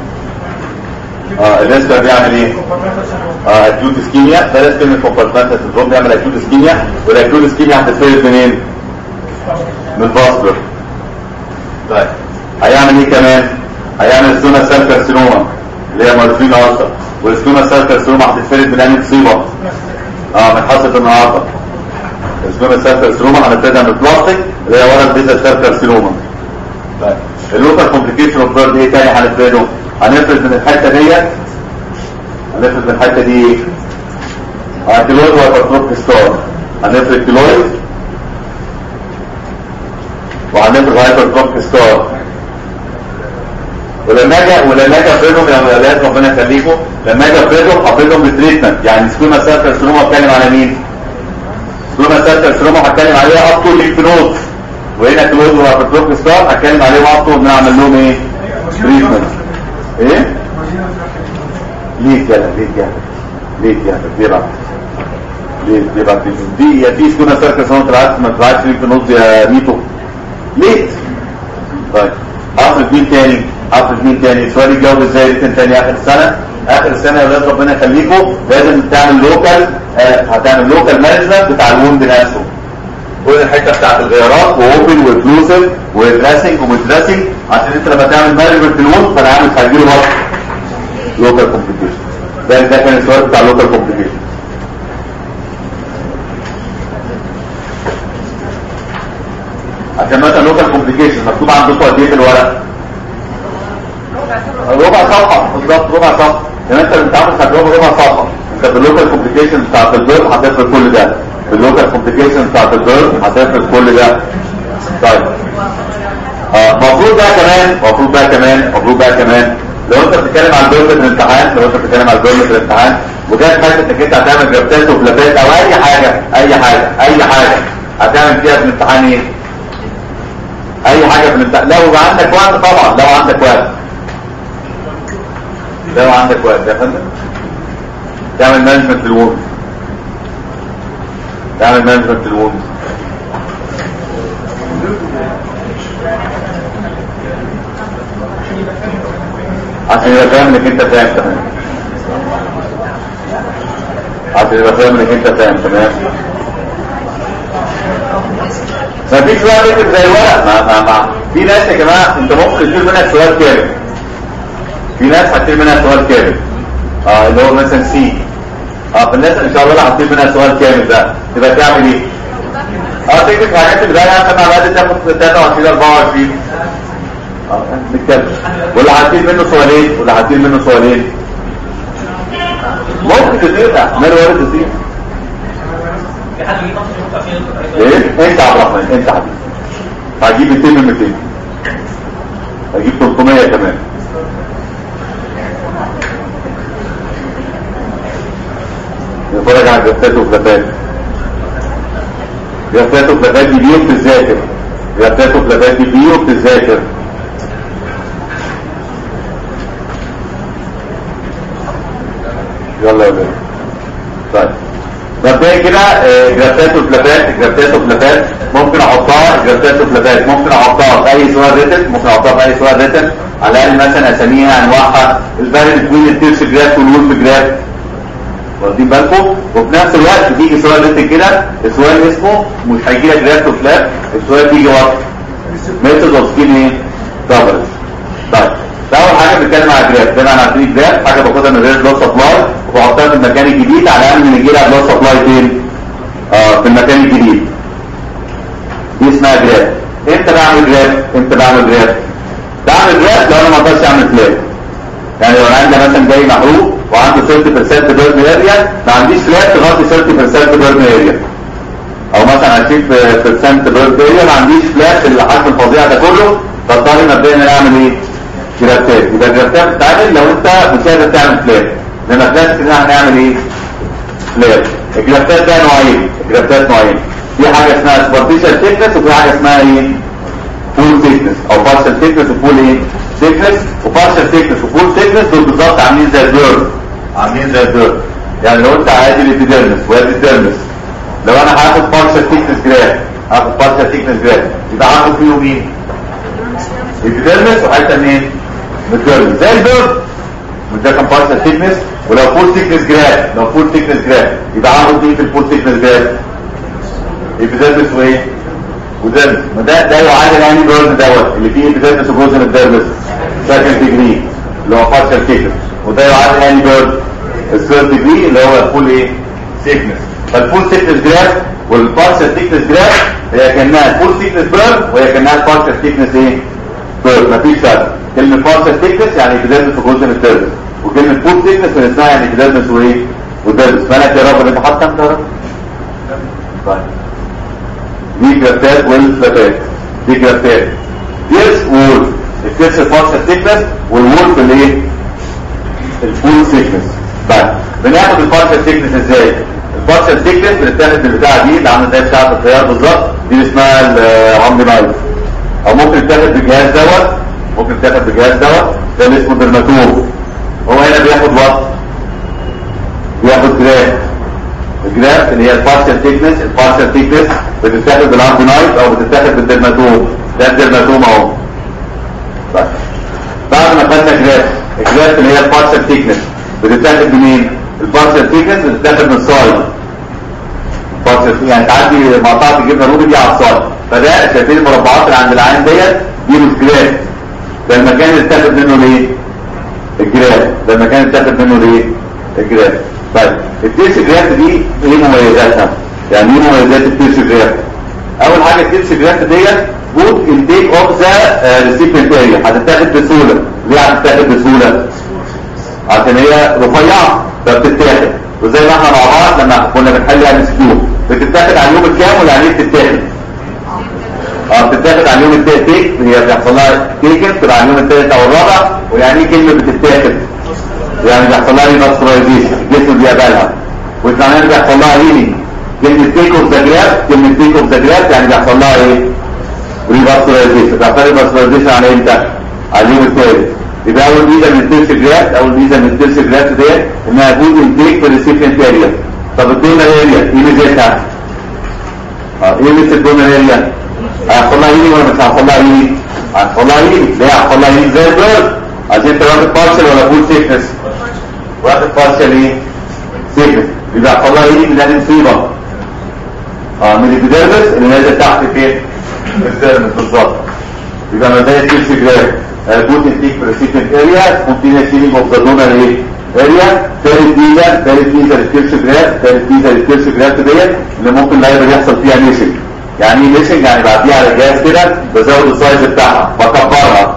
اه الاسكر بيعمل ايه اه اكيوت اسكيميا ده لازم كلمه كومبارتمنتال سندروم بيعمل اكيوت اسكيميا والاكيوت اسكيميا هتتفرد منين من الفاسكولار طيب هيعمل ايه كمان هيعمل سونا سيل كارسينوما اللي هي مارفين اصلا والسونا سيل كارسينوما هتتفرد من انهي مصيبه اه من حصه النهارده السونا سيل كارسينوما هنفردها من البلاستيك اللي هي ورا البيزا سيل كارسينوما طيب اللوكال كومبليكيشن اوف بيرد ايه تاني هنفرده هنفرد من الحته ديت هنفرد من الحته دي ايه اه كيلويد وهيبرتروك ستار هنفرد كيلويد وهنفرد هايبرتروك ستار ولما اجي ولما اجي افردهم يا ولاد ربنا يخليكم لما اجي افردهم افردهم بتريتمنت يعني سكوما سيل كارسينوما اتكلم على مين؟ سكوما سيل كارسينوما هتكلم عليها اب تو ليف نود وهنا كلوز وهيبرتروك ستار هتكلم عليهم اب تو نعمل لهم ايه؟ تريتمنت ايه؟ ليه كده ليه كده ليه كده ليه بقى ليه ليه بقى دي يا في سكونا سيل كارسينوما طلعت ما طلعتش ليف نود يا ميتو ليه؟ طيب افرض مين تاني افرض مين تاني سؤال يجاوب ازاي ريتن تاني اخر السنه اخر السنه يا ولاد ربنا يخليكم لازم تعمل لوكال آه هتعمل لوكال مانجمنت بتاع الوند نفسه كل الحته بتاعت الغيارات واوبن وكلوسيف ودراسنج ومدرسنج عشان انت لما تعمل مانجمنت للوند فانا عامل هيجيله برضه لوكال كومبليكيشن ده ده كان السؤال بتاع لوكال كومبليكيشن عشان مثلا لوكال كومبليكيشن مكتوب عندكم قد ايه في الورق ربع صفحه بالظبط ربع صفحه يعني انت بتتعامل تجربه ربع صفحه انت باللوكال كومبليكيشن بتاعت البيرد هتفرق كل ده باللوكال كومبليكيشن بتاعت البيرد هتفرق كل ده طيب المفروض بقى كمان المفروض بقى كمان المفروض بقى كمان لو انت بتتكلم عن البيرد في الامتحان لو انت بتتكلم عن البيرد في الامتحان وجات حته انك انت هتعمل جرابتات وفلابات او اي حاجه اي حاجه اي حاجه هتعمل فيها في الامتحان ايه؟ اي حاجه في الامتحان لو عندك وقت طبعا لو عندك وقت لو عندك وقت يا فندم تعمل مانجمنت للوند تعمل مانجمنت للوند عشان يبقى فاهم انك انت فاهم تمام عشان يبقى فاهم انك انت فاهم تمام ما فيش بقى يكتب زي الورق ما ما ما في ناس يا جماعه انت ممكن تشيل منها سؤال كامل في ناس هتشيل منها سؤال كامل اه اللي هو مثلا سي اه فالناس ان شاء الله اللي هتشيل منها سؤال كامل ده تبقى تعمل ايه؟ اه تكتب الحاجات اللي زي عشان على قد تاخد 23 24 اه نتكلم واللي هتشيل منه سؤالين واللي هتشيل منه سؤالين ممكن تزيدها مال وارد تزيد ايه انت عبد الرحمن انت حبيبي هجيب 200 من 200 هجيب 300 كمان نتفرج على جفات وفلافات جفات وفلافات دي بيه وبتذاكر جفات وفلافات دي بيه وبتذاكر يلا يا بيه طيب مبدئيا كده جرافات وفلافات جرافات وفلافات ممكن احطها جرافات وفلافات ممكن احطها في اي سؤال ريتن ممكن احطها في اي سؤال ريتن على الاقل مثلا اساميها انواعها الفرق بين التيرس جراف والولف جراف واخدين بالكم وفي نفس الوقت بيجي سؤال ريتن كده السؤال اسمه مش هيجي لك جراف وفلاف السؤال بيجي وقت ميثود اوف سكين ايه؟ كفرج طيب ده اول حاجه بنتكلم على جراف زي ما احنا عارفين جراف حاجه باخدها من غير بلس سبلاي وبحطها في المكان الجديد على الاقل من يجي لها بلس سبلاي فين؟ اه في المكان الجديد دي اسمها جراف امتى بعمل جراف؟ امتى بعمل جراف؟ بعمل جراف لو انا ما اقدرش اعمل فلات يعني لو عندي مثلا جاي محروق وعنده 30% بيرن اريا ما عنديش فلات تغطي 30% بيرن اريا او مثلا 20% بيرن اريا ما عنديش فلات الحجم الفظيع ده كله فاضطر مبدئيا ان انا اعمل ايه؟ جرافتات يبقى الجرافتات بتتعمل لو انت مش قادر تعمل فلات لما فلات كده هنعمل ايه؟ فلات الجرافتات ده نوعين الجرافتات نوعين في حاجه اسمها سبارتيشال تيكنس وفي حاجه اسمها ايه؟ فول تيكنس او بارشال تيكنس وفول ايه؟ تيكنس وبارشال تيكنس وفول تيكنس دول بالظبط عاملين زي الديرم عاملين زي الديرم يعني لو انت عادي الابيديرمس وادي الديرمس لو انا هاخد بارشال تيكنس جراف هاخد بارشال تيكنس جراف يبقى هاخد فيه مين؟ الابيديرمس وحته منين؟ من الديرمس زي البيرد ده كان بارشال تيكنس ولو فول تيكنس جراف لو فول تيكنس جراف يبقى هاخد مين في الفول تيكنس جراف؟ الابيديرمس وايه؟ ودرمس ما ده ده يعادل يعني جزء دوت اللي فيه ابيديرمس وجزء من الدرمس سكند ديجري اللي هو بارشال تيكنس وده يعادل يعني جزء الثيرد ديجري اللي هو الفول ايه؟ سيكنس فالفول سيكنس جراف والبارشال سيكنس جراف هي كانها الفول سيكنس بيرن وهي كانها البارشال سيكنس ايه؟ بيرن مفيش فرق كلمه بارشال سيكنس يعني ابيديرمس وجزء من الدرمس وكلمه فول سيكنس من اسمها يعني ابيديرمس وايه؟ ودرمس مالك يا رب انت حاطط كام درجه؟ طيب دي جرافتات والفلاتات دي جرافتات ديرس وول الديرس البارشال سيكنس والوول في الايه؟ الفول سيكنس طيب بناخد البارشال سيكنس ازاي؟ البارشال سيكنس بنستخدم البتاعه دي اللي عامله زي بتاعه الخيار بالظبط دي اللي اسمها العمد نايف او ممكن تاخد بالجهاز دوت ممكن تاخد بالجهاز دوت ده اللي اسمه درماتوم هو هنا بياخد وقت بياخد جراف الجراف اللي هي البارشال تيكنس البارشال تيكنس بتتاخد بالعرض نايف او بتتاخد بالدرماتوم ده الدرماتوم اهو بس بعد ما خدنا جراف الجراف اللي هي البارشال تيكنس بتتاخد منين البارشل سيكنس بتتاخد من الصايد بارشل يعني تعدي مقطعه الجبنه الرومي دي على الصايد فده شايفين المربعات اللي عند العين ديت دي مشكلات ده المكان اللي اتاخد منه ليه الجراف ده المكان اللي اتاخد منه ليه الجراف طيب التيرس جراف دي ايه مميزاتها يعني ايه مميزات التيرس جراف اول حاجه التيرس جراف ديت جود انتيك اوف ذا ريسيبينت اريا هتتاخد بسهوله ليه هتتاخد بسهوله عشان هي رفيعه فبتتاخد وزي ما احنا مع بعض لما كنا بنحل ام اس كيو بتتاخد على اليوم الكام ولا عليه بتتاخد اه بتتاخد على اليوم التالت هي بيحصل لها تيكن تبقى على اليوم الثالث او الرابع ويعني ايه كلمه بتتاخد يعني بيحصل لها ريفاسكولايزيشن الجسم بيقبلها وكمان بيحصل لها هيلينج كلمه تيك اوف ذا جراف كلمه تيك اوف ذا جراف يعني بيحصل لها ايه ريفاسكولايزيشن بيحصل ريفاسكولايزيشن على امتى على اليوم الثالث يبقى اول ميزه من التيرس جراف اول ميزه من التيرس جراف ديت انها جود انتيك في الريسيبينت اريا طب الدونر اريا ايه ميزتها؟ اه ايه ميزه الدونر اريا؟ هيحصل لها هيلينج ولا مش هيحصل لها هيلينج؟ هيحصل لها هيلينج ليه هيحصل لها هيلينج زي البيرد عشان انت واخد بارشل ولا فول سيكنس واخد بارشل ايه؟ سيكنس يبقى هيحصل لها هيلينج ده مصيبه اه من الابيديرمس اللي نازل تحت فين؟ الابيديرمس بالظبط يبقى ما زي التيرس جراف جود انتيك بريسيبينت اريا سبونتينيوس هيلينج اوف ذا دونر ايه؟ اريا ثالث ميزه ثالث ميزه للتيرس جراف ثالث ميزه للتيرس جراف ديت اللي ممكن لايبر يحصل فيها ميشنج يعني ايه ميشنج يعني بعديها على الجهاز كده بزود السايز بتاعها بكبرها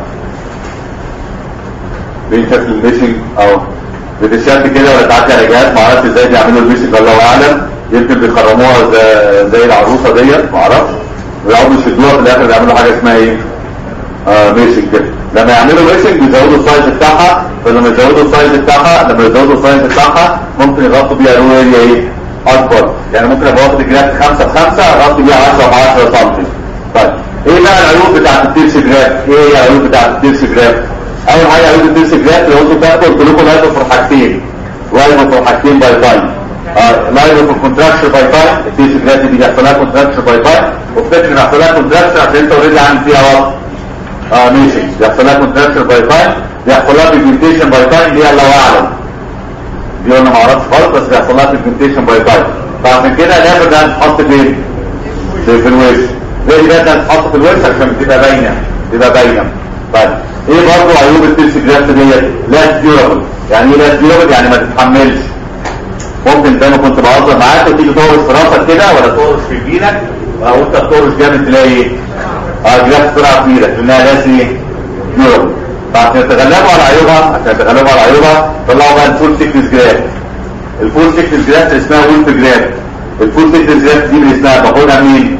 بينشف الميشنج او بتشد كده ولا تعدي على جهاز معرفش ازاي بيعملوا الميشنج الله اعلم يمكن بيخرموها زي, زي العروسه ديت معرفش ويقعدوا يشدوها في الاخر بيعملوا حاجه اسمها ايه؟ آه ميشنج كده لما يعملوا ميشنج بيزودوا السايز بتاعها فلما يزودوا السايز بتاعها لما يزودوا السايز بتاعها ممكن يغطوا بيها رو اريا ايه؟ اكبر يعني ممكن ابقى واخد الجراف 5 في 5 اغطي بيها 10 في 10 سم طيب ايه بقى العيوب بتاعت التيرس جراف؟ ايه هي العيوب بتاعت التيرس جراف؟ اول حاجه عيوب التيرس جراف لو انتوا تاخدوا قلت لكم لايف في حاجتين لايف في حاجتين باي تايم لايف في كونتراكشن باي تايم التيرس جراف دي بيحصل لها كونتراكشن باي تايم وبتفكر بيحصل لها كونتراكشن عشان انت اوريدي عامل فيها وقت اه ماشي بيحصل لها كونتراكشن باي تايم بيحصل لها بيجمنتيشن باي تايم دي الله اعلم دي انا ما اعرفش خالص بس بيحصل لها بيجمنتيشن باي تايم فعشان كده اللعبه ده هتتحط فين؟ في في الوش ليه ده هتتحط في الوش عشان تبقى باينه تبقى باينه طيب ايه برضه عيوب التيرس جراف ديت؟ لا ديورابل يعني ايه لا ديورابل يعني ما تتحملش ممكن زي ما كنت بهزر معاك وتيجي تورش في راسك كده ولا تورش في جبينك او انت بتورش جامد تلاقي ايه؟ اه جراف طلع في ايدك لانها لازم ايه؟ ديورابل فعشان يتغلبوا على عيوبها عشان يتغلبوا على عيوبها طلعوا بقى الفول سيكنس جراف الفول سيكنس جراف اللي اسمها وولف جراف الفول سيكنس جراف دي اللي اسمها باخدها منين؟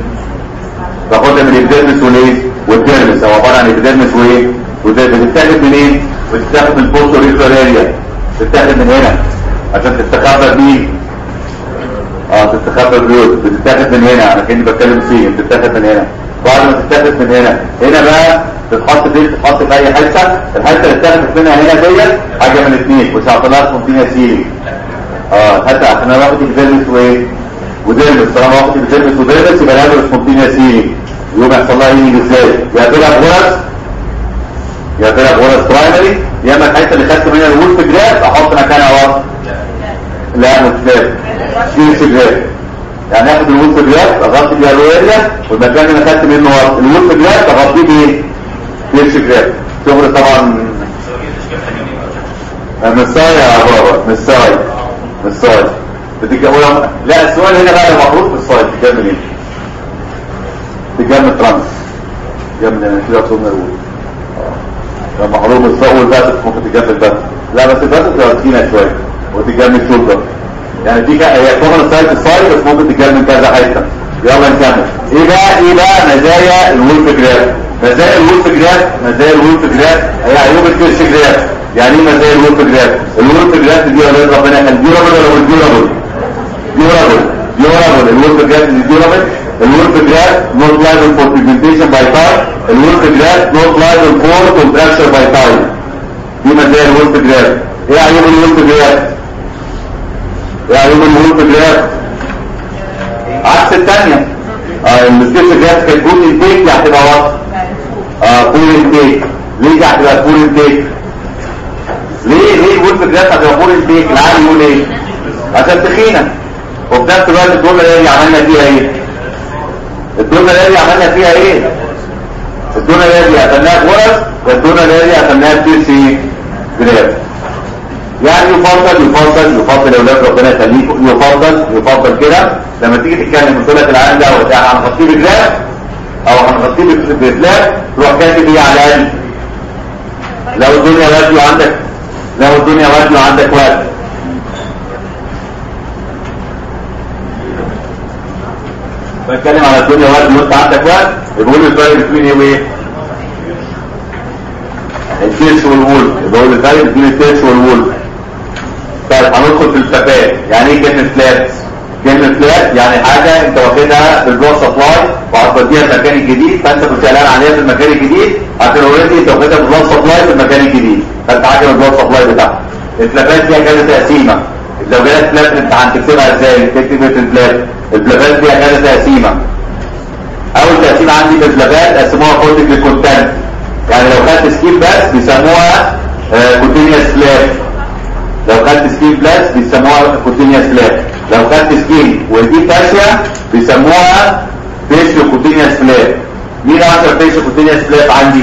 باخدها من الابيديرمس والايه؟ والديرمس او عباره عن ابيديرمس وايه؟ والديرمس بتتاخد منين؟ بتتاخد من البوستوريكولار اريا بتتاخد من هنا عشان تستخبى مين؟ اه تستخبى البيوت بتتاخد من هنا انا كاني بتكلم فيه بتتاخد من هنا بعد ما تتاخد من هنا هنا بقى تتحط فين تتحط في اي حته الحته اللي اتاخدت منها هنا ديت حاجه من الاثنين مش هطلعها كونتينيوس هيلينج اه حتى عشان انا واخد الفيرمس وايه وديرمس طالما واخد الفيرمس وديرمس يبقى لازم كونتينيوس هيلينج يقوم يحصل لها هيلينج ازاي يا تلعب غرز يا تلعب غرز برايمري يا اما الحته اللي خدت منها الولف جراف احط مكانها وسط لا مش لازم سيرس جراف يعني اخد الولف جراف اغطي بيها الويريا والمكان اللي انا خدت منه وسط الولف جراف اغطيه بايه؟ سيرس جراف شغل طبعا مش صايع يا بابا مش صايع مش صايع بتتجمع لا السؤال هنا بقى المفروض في الصايع تكمل ايه؟ تجمع ترانس تجمع كده صوم الاول لما حروب الصقول بقى ممكن تجمع بس لا بس بس تبقى تخينه شويه وتجمع شولدر يعني دي كا- هي كومن سايت الصايع بس ممكن تجمع كذا حته يلا نكمل ايه بقى ايه بقى مزايا الولف جراف مزايا الولف جراف مزايا الولف جراف هي عيوب الكرش جراف يعني ايه مزايا الولف جراف الولف جراف دي يا ولاد ربنا يخلي ديورابل ولا مش ديورابل ديورابل ديورابل الولف جراف دي ديورابل الولف جراف نوت لايبل فور بيجمنتيشن باي تايم الولف جراف نوت لايبل فور كونتراكشن باي تايم دي مزايا الولف جراف ايه عيوب الولف جراف ايه عيوب الولف جراف عكس الثانيه اه المسكيت جراف كانت جود انتيك دي هتبقى وسط اه فول انتيك ليه دي هتبقى فول انتيك ليه ليه الولف جراف هتبقى فوق البيك العالي يقول ايه عشان تخينه وفي نفس الوقت الدولة اللي عملنا فيها ايه الدولة اللي عملنا فيها ايه الدولة اللي قتلناها غرز والدولة اللي قتلناها بتيرسي جراف يعني يفضل يفضل يفضل يا اولاد ربنا يخليكم يفضل يفضل كده لما تيجي تتكلم قلت لك العالم ده هنغطيه بجلاف او هنغطيه بجلاف تروح كاتب ايه على الاقل لو الدنيا واجبه عندك لو الدنيا واجبه عندك وقت بتكلم على الدنيا واجبه وانت عندك وقت بقول الفرق بين ايه وايه التيرس والوول بقول الفرق بين التيرس والوول طيب هندخل في الفلات يعني ايه كلمه فلات كلمه فلات يعني حاجه انت واخدها بالبلاد سبلاي وهتوديها المكان الجديد فانت كنت قلقان عليها في المكان الجديد عشان اوريدي انت واخدها بالبلاد سبلاي في المكان الجديد فانت عاجب البلاد سبلاي بتاعها الفلات فيها كذا تقسيمه لو جالك فلات انت هتكتبها ازاي تكتب الفلات الفلات فيها كذا تقسيمه اول تقسيمه عندي في الفلات قسموها كورتيك كونتنت يعني لو خدت سكيل بس بيسموها كونتينيوس فلات لو خدت سكين بلاس بيسموها كوتينيوس فلات لو خدت سكين ودي كاسيا بيسموها فيشيو كوتينيوس فلات مين اشهر فيشيو كوتينيوس فلات عندي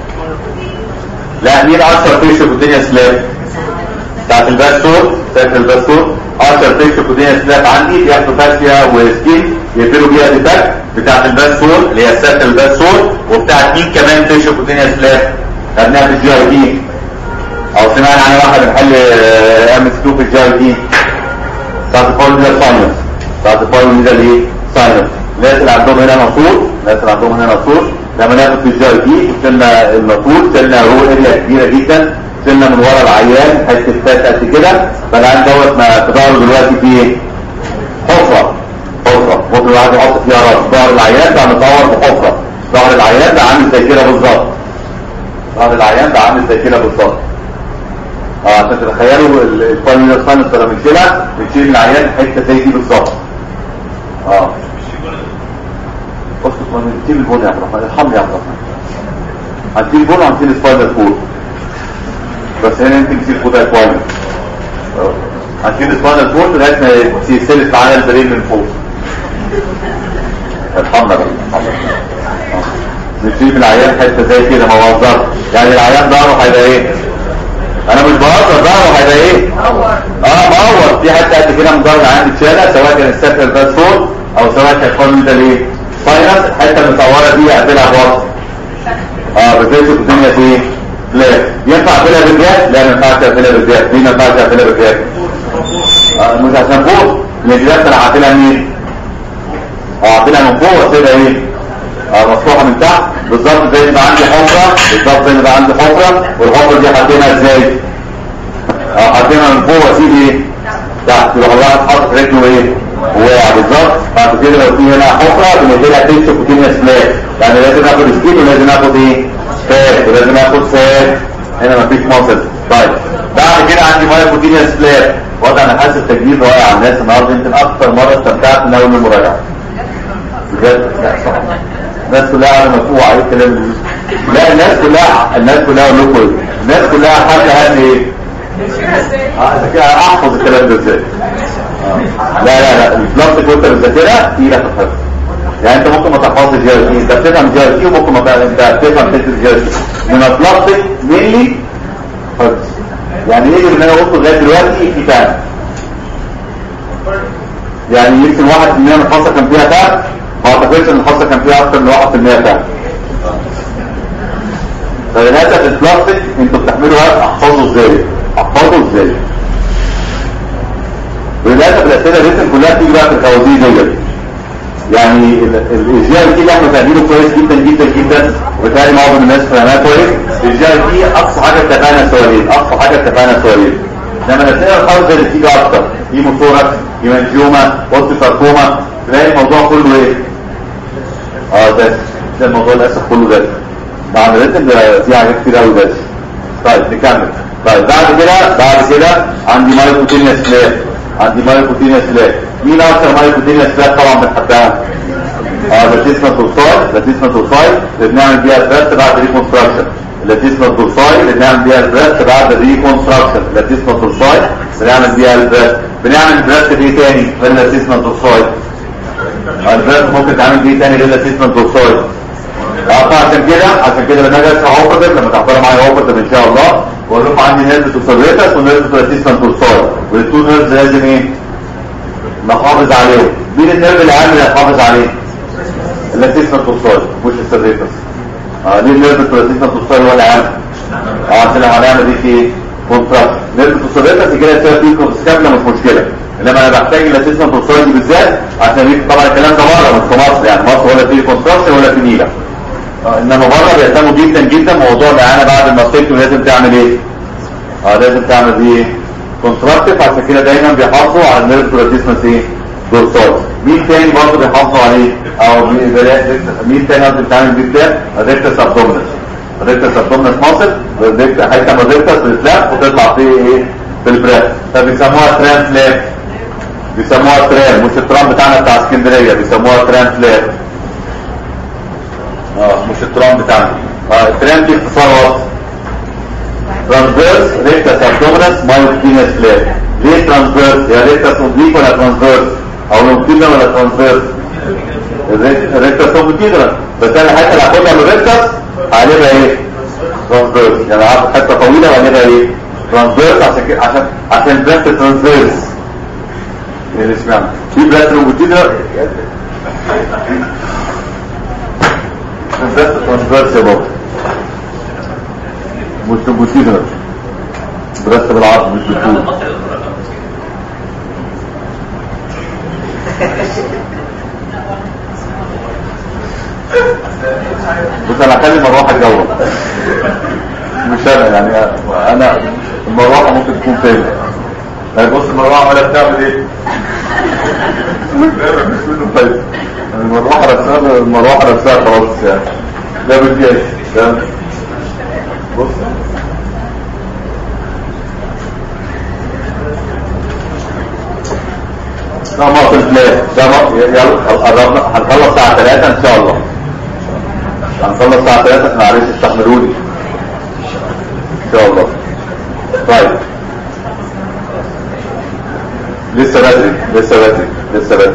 لا مين اشهر فيشيو كوتينيوس فلات بتاعت الباستور بتاعت الباستور اشهر فيشيو كوتينيوس فلات عندي بياخدوا كاسيا وسكين يقفلوا بيها ديتاك بتاعت الباستور اللي هي سات الباستور وبتاعت مين كمان فيشيو كوتينيوس فلات خدناها في الجي اي دي او سمعنا عن واحد محل ام اس 2 في الجي دي بتاعت الفاول ده ساينس بتاعت الفاول ده ايه ساينس الناس اللي عندهم هنا نصور الناس اللي عندهم هنا نصور لما ناخد في الجي دي شلنا النصور شلنا رو اريا كبيره جدا شلنا من ورا العيان حته فات قد كده فالعيان دوت ما تدور دلوقتي في حفره حفره ممكن الواحد يحط فيها راس ظهر العيان ده مصور بحفره ظهر العيان ده عامل زي كده بالظبط ظهر العيان ده عامل زي كده بالظبط اه عشان تتخيلوا الفاينل ساينس لما بنشيلها بنشيل العيان حته زي دي بالظبط اه اسكت ما نشيل البون يا عبد الرحمن ارحمني يا عبد الرحمن هنشيل البون وهنشيل السبايدر فود بس هنا انت نشيل فود كويس هنشيل السبايدر فود لغايه ما يسلس معانا البرين من فوق ارحمنا بقى نشيل العيان حته زي كده ما بهزرش يعني العيان ظهره هيبقى ايه انا مش بهزر ظهره هيبقى ايه اه مهور في حته قد كده من ظهر العيان اتشالها سواء كان السكر ده صوت او سواء كان فاضل ده ليه فاينس الحته المصوره دي اقفلها بوصل اه بتمسك الدنيا دي فلات ينفع اقفلها بالجهاز لا ما ينفعش اقفلها بالجهاز ليه ما ينفعش اقفلها بالجهاز آه مش عشان فوق الجهاز انا هقفلها منين اه هقفلها من فوق واسيبها ايه اه مفتوحه من تحت بالظبط زي ما عندي حفره بالظبط زي ما عندي حفره والحفره دي حاطينها ازاي اه حاطينها من فوق واسيب ايه تحت يبقى الواحد حاطط رجله ايه وقع بالظبط بعد كده لو في هنا حفره بنقفلها تنشف وكيميا سلاك يعني لازم اخد سكين ولازم اخد ايه فات ولازم اخد فات هنا مفيش مصل طيب بعد كده عندي ميه بروتينيا سلاك وضع انا حاسس تجديد رائع على الناس النهارده يمكن اكثر مره استمتعت من اول المراجعه بجد لا صح الناس كلها على مدفوع ايه الكلام ده لا الناس كلها الناس كلها اقول لكم ايه الناس كلها حاجه هذه ايه اه كده احفظ الكلام ده ازاي لا لا لا البلاستيك وانت بتذاكرها تقيله في الحفظ يعني انت ممكن ما تحفظش جي ار انت بتفهم جي ار وممكن ما انت بتفهم حته جي ار من البلاستيك مينلي حفظ يعني ايه اللي انا قلته لغايه دلوقتي في فهم يعني يمكن واحد من من الحصه كان فيها فهم ما اعتقدش ان الحصه كان فيها اكتر من 1% فهم فللاسف البلاستيك انتوا بتحملوا وقت احفظه ازاي احفظه ازاي وللاسف الاسئله الريتم كلها بتيجي بقى في الخوازيق ديت يعني الجي اي تي اللي احنا فاهمينه كويس جدا جدا جدا وبالتالي معظم الناس فاهمها كويس الجي اي تي اقصى حاجه اتفقنا سؤالين اقصى حاجه اتفقنا سؤالين لما الاسئله الخاصه اللي بتيجي اكتر هيموثوركس هيمانجيوما اوستيفاركوما تلاقي الموضوع كله ايه؟ اه ده ده الموضوع للاسف كله ده مع الريتم ده في حاجات كتير قوي ده طيب نكمل طيب بعد كده بعد كده عندي مايكوتينيا سلاك عندي مايكوتينيا سلاك مين اكتر مايكوتينيا سلاك طبعا بنحبها اه لاتيسما توساي لاتيسما توساي اللي بنعمل بيها الفرد بعد ريكونستراكشن لاتيسما دورساي اللي بنعمل بيها البريست بعد الريكونستراكشن لاتيسما دورساي بنعمل بيها البريست بنعمل بريست بايه تاني غير لاتيسما دورساي البريست ممكن تعمل بيه تاني غير لاتيسما دورساي اه عشان كده عشان كده لما اجي اشرح اوبرتيف لما تحضروا معايا اوبرتيف ان شاء الله واقول لكم عندي نيرف توسيريتس ونيرف لاتيسما دورساي والتو نيرفز لازم ايه نحافظ عليهم مين النيرف الاهم اللي هنحافظ عليه اللاتيسما دورساي مش السيريتس اه دي النيرف البلاتيسما توصل ولا عام اه عشان لو هنعمل دي في كونتراكت نيرف توصلتها كده تساوي فيه سكابلا مش مشكله انما انا بحتاج اللاتيسما توصل دي بالذات عشان دي طبعا الكلام ده بره مش في مصر يعني مصر ولا في كونتراكت ولا في نيله آه انما بره بيهتموا جدا جدا موضوع الاعانه بعد الماستكتوم لازم تعمل ايه؟ اه لازم تعمل ايه؟ كونتراكتيف عشان كده دايما بيحافظوا على النيرف بلاتيسما ايه؟ دورسال مين تاني برضه بيحافظوا عليه او مين مين تاني قصدي بتعمل بيه بتاع الريكتس ابدومنس الريكتس ابدومنس ماسل حته من الريكتس بتتلف وتطلع فيه ايه في البريث فبيسموها تران فلاب بيسموها تران مش الترام بتاعنا بتاع اسكندريه بيسموها تران فلاب اه مش الترام بتاعنا اه التران دي اختصار وصف ترانسفيرس ريكتس ابدومنس مايوكينس فلاب ليه ترانسفيرس يا ريكتس اوبليك ولا ترانسفيرس او لونجيتودينال ولا ترانسفيرس الريكتس لونجيتودينال بس انا الحته اللي هاخدها من الريكتس هقلبها ايه ترانسفيرس يعني هاخد حته طويله وهقلبها ايه ترانسفيرس عشان كده عشان عشان البريست ترانسفيرس ايه اللي اسمها في بريست لونجيتودينال البريست ترانسفيرس يا بابا مش لونجيتودينال بريست بالعرض مش بالطول بص انا هخلي المروحه جوه مش انا يعني انا المروحه ممكن تكون فين يعني بص المروحه ولا بتعمل ايه طيب المروحه نفسها المروحه نفسها خلاص يعني ده بديش ده بص ده مصر فلاش ده يلا قربنا هنخلص الساعة 3 ان شاء الله هنخلص الساعة 3 معلش استحملوني ان شاء الله طيب لسه بدري لسه بدري لسه بدري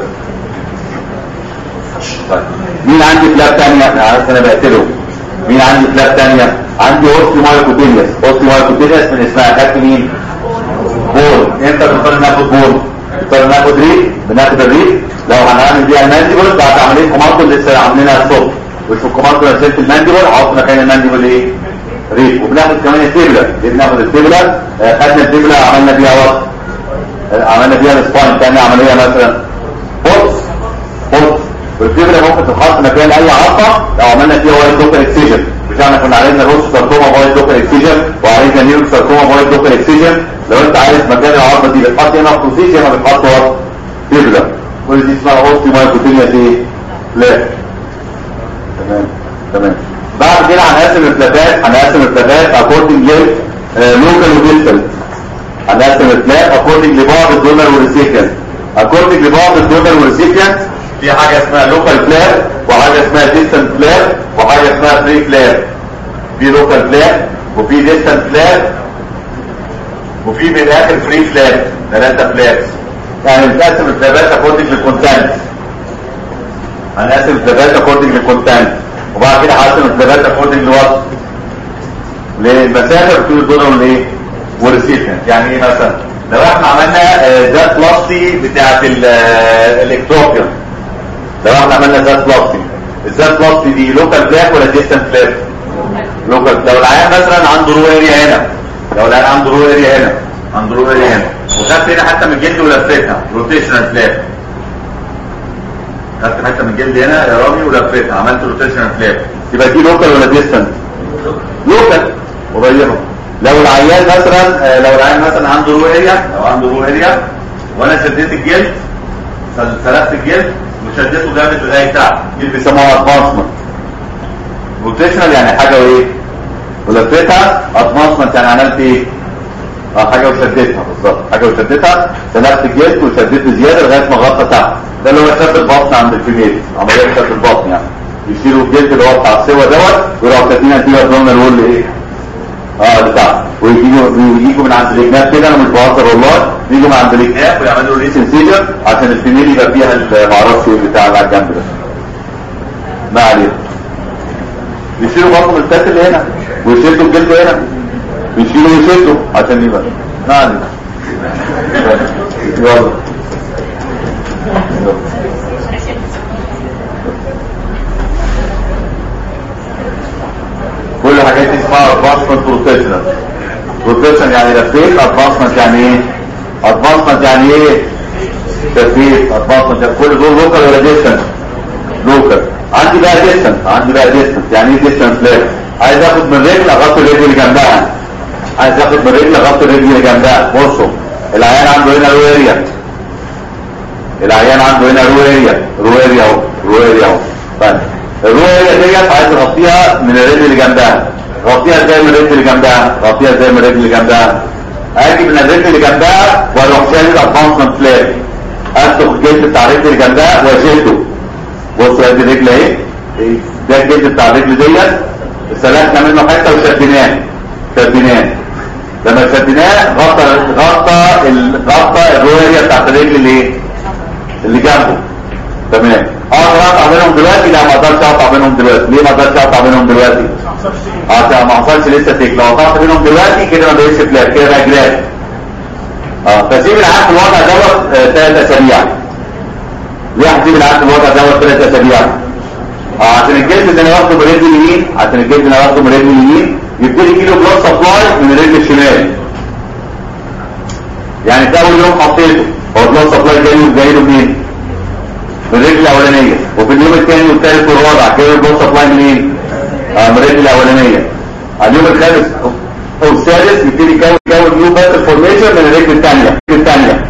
طيب مين عندي فلاب تانية انا عارف انا بقتله مين عندي فلاب تانية عندي اوستي مايكوتينيوس اوستي مايكوتينيوس من اسمها خدت مين بول امتى بنقدر ناخد بول نقدر ناخد ريق بناخد الريق لو هنعمل بيها المانديبل بعد عمليه كوماندو لسه عاملينها الصبح مش في الكوماندو انا شلت المانديبل هحط مكان المانديبل ايه ريق وبناخد كمان التبله ليه بناخد التبله آه، خدنا التبله عملنا بيها وقت عملنا بيها السباين تاني عمليه مثلا بوكس بوكس والتبله ممكن تتحط مكان اي عصا لو عملنا فيها وايت دوكر اكسجن مش احنا كنا عايزنا روش ساركوما وايت دوكر اكسجن وعايزنا نيرو ساركوما وايت دوكر اكسجن لو انت عايز مكان العظمه دي بتحط هنا بروسيس هنا بتحط ورا تبله كل دي اسمها اوستي مايكوتينيا ايه لا تمام تمام بعد كده هنقسم الفلاتات هنقسم الفلاتات اكوردنج لوكال وديستال هنقسم الفلات اكوردنج لبعض الدونر والريسيبيانت اكوردنج لبعض الدونر والريسيبيانت في حاجه اسمها لوكال فلات وحاجه اسمها ديستانت فلات وحاجه اسمها فري فلات في لوكال فلات وفي ديستانت فلات وفي من الاخر فري فلات ثلاثه فلاتس يعني بنقسم الفلاتات اكوردنج للكونتنت هنقسم الفلاتات اكوردنج للكونتنت وبعد كده هقسم الفلاتات اكوردنج لوات للمسافه بين الدونر والايه والريسيبيانت يعني ايه مثلا لو احنا عملنا آه، ذات بلاستي بتاعت الاكتروبيوم لو احنا عملنا ذات بلاستي الذات بلاستي دي لوكال فلاك ولا ديستنت فلاك لوكال لو العيان مثلا عنده رو اريا هنا لو العيان عنده رو اريا هنا عنده رو اريا هنا وخدت هنا حتى من الجلد ولفتها روتيشنال فلاك خدت حته من الجلد هنا يا رامي ولفتها عملت روتيشنال فلاك يبقى دي لوكال ولا ديستنت لوكال قريبه لو العيان مثلا آه، لو العيان مثلا عنده رو اريا لو عنده رو اريا وانا شديت الجلد سلقت الجلد وشديته جامد لغايه تحت دي بيسموها ادفانسمنت روتيشنال يعني حاجه وايه ولفيتها ادفانسمنت يعني عملت ايه اه حاجه وشدتها بالظبط حاجه وشدتها سلقت الجلد وشديت بزياده لغايه ما غطى تحت ده اللي هو شد البطن عند الفيميل عمليه شد البطن يعني يشيلوا الجلد اللي هو بتاع السوا دوت ويروحوا كاتبين انتيرا ابدومينال وول ايه اه بتاع ويجيبوا ويجيبوا من عند الجناب كده انا مش بهزر والله يجوا من عند الجناب ويعملوا ريس انسيجر عشان الفيميل يبقى فيها ال- معرفش ايه بتاع اللي على الجنب ده ما علينا يشيلوا برضه من التاس اللي هنا ويشدوا الجلد هنا يشيلوا ويشدوا عشان يبقى ما علينا يلا يلا. كل الحاجات دي اسمها ادفانسمنت روتيشنال روتيشن يعني لفيت ادفانسمنت يعني ايه ادفانسمنت يعني ايه لفيت ادفانسمنت يعني كل دول لوكال ولا ديستنس لوكال عندي بقى ديستنس عندي بقى ديستنس يعني ايه ديستنس ليفت عايز اخد من رجل اغطي الرجل اللي جنبها عايز اخد من رجل اغطي الرجل اللي جنبها بصوا العيان عنده هنا رو اريا العيان عنده هنا رو اريا رو اريا اهو رو اريا اهو طيب الرو اريا ديت عايز اغطيها من الرجل اللي جنبها غطيها ازاي من الرجل اللي جنبها غطيها ازاي من الرجل اللي جنبها اجي من الرجل اللي جنبها واروح شايل الادفانسمنت فلاج افتح الجلد بتاع الرجل اللي جنبها واشده بصوا ادي الرجل اهي ده الجلد بتاع الرجل ديت سلكنا منه حته وشديناه شديناه لما شديناه غطى غطى ال- غطى الرو اريا بتاعت الرجل اللي ايه اللي جنبه تمام اقدر اقطع بينهم دلوقتي لا ما اقدرش اقطع بينهم دلوقتي ليه ما اقدرش اقطع بينهم دلوقتي عشان ما حصلش لسه تيك لو قطعت بينهم دلوقتي كده ما بقتش فلات كده بقى جراف اه فسيب العقد الوضع دوت ثلاث اسابيع ليه هسيب العقد الوضع دوت ثلاث اسابيع اه عشان الجلد اللي انا واخده من رجل اليمين عشان الجلد اللي انا واخده من رجل اليمين يبتدي يجي له بلاد سبلاي من الرجل الشمال يعني في اول يوم حطيته هو بلاد سبلاي جاي له جاي له منين؟ من الرجل الاولانيه وفي اليوم الثاني والثالث والرابع جاي له بلاد سبلاي منين؟ آه من الرجل الاولانيه على اليوم الخامس او السادس يبتدي يكون يكون نيو باتل فورميشن من الرجل الثانيه الرجل الثانيه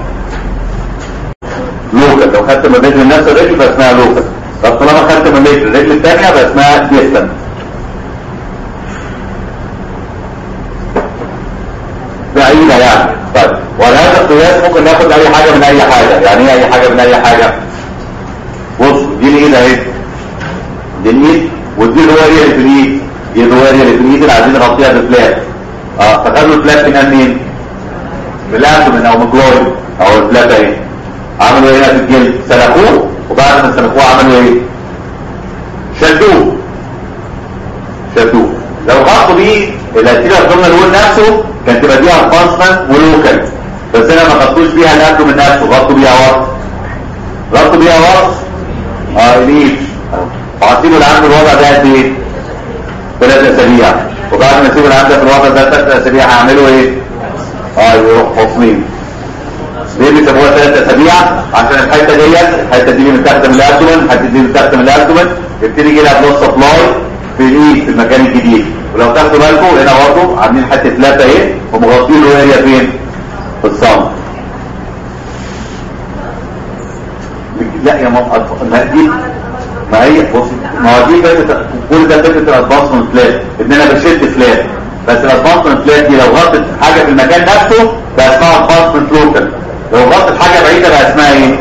لوكال لو خدت من الرجل نفس الرجل فاسمها لوكال طب طالما خدت من الرجل الرجل الثانيه فاسمها ديستنت بعيدة يعني طيب وعلى هذا القياس ممكن ناخد اي حاجة من اي حاجة يعني ايه اي حاجة من اي حاجة بص دي الايد اهي دي الايد ودي الروارية اللي في الايد دي الروارية اللي في الايد اللي عايزين نغطيها بفلات اه فخدوا الفلات من منين من الابدومن او من جلوي او الفلات اهي عملوا ايه هنا في الجلد سلخوه وبعد ما سلخوه عملوا ايه شدوه شدوه لو غطوا بيه الاتيلا الضمن الول نفسه كانت تبقى دي ادفانسمنت ولوكال بس انا ما غطوش بيها الابدو من نفسه غطوا بيها وسط غطوا بيها وسط اه الايد وهسيبوا العمل الوضع ده قد ايه؟ ثلاث اسابيع وبعد ما اسيبوا العمل ده في الوضع ده ثلاث اسابيع هعملوا ايه؟ اه يروح حصنين ليه بيسموها ثلاث اسابيع عشان الحته ديت الحته دي من تحت من الابدومن الحته دي من تحت من الابدومن يبتدي يجي لها بلوس سبلاي في الايد في المكان الجديد ولو تاخدوا بالكم هنا برضه عاملين حته ثلاثه اهي ومغطين له هي فين؟ في الصمت لا يا ما ما دي ما هي بص ما هو دي فكره كل ده فكره الادفانسمنت فلات ان انا بشد فلات بس الادفانسمنت فلات دي لو غطت حاجه في المكان نفسه بقى اسمها ادفانسمنت لوكال لو غطت حاجه بعيده بقى اسمها ايه؟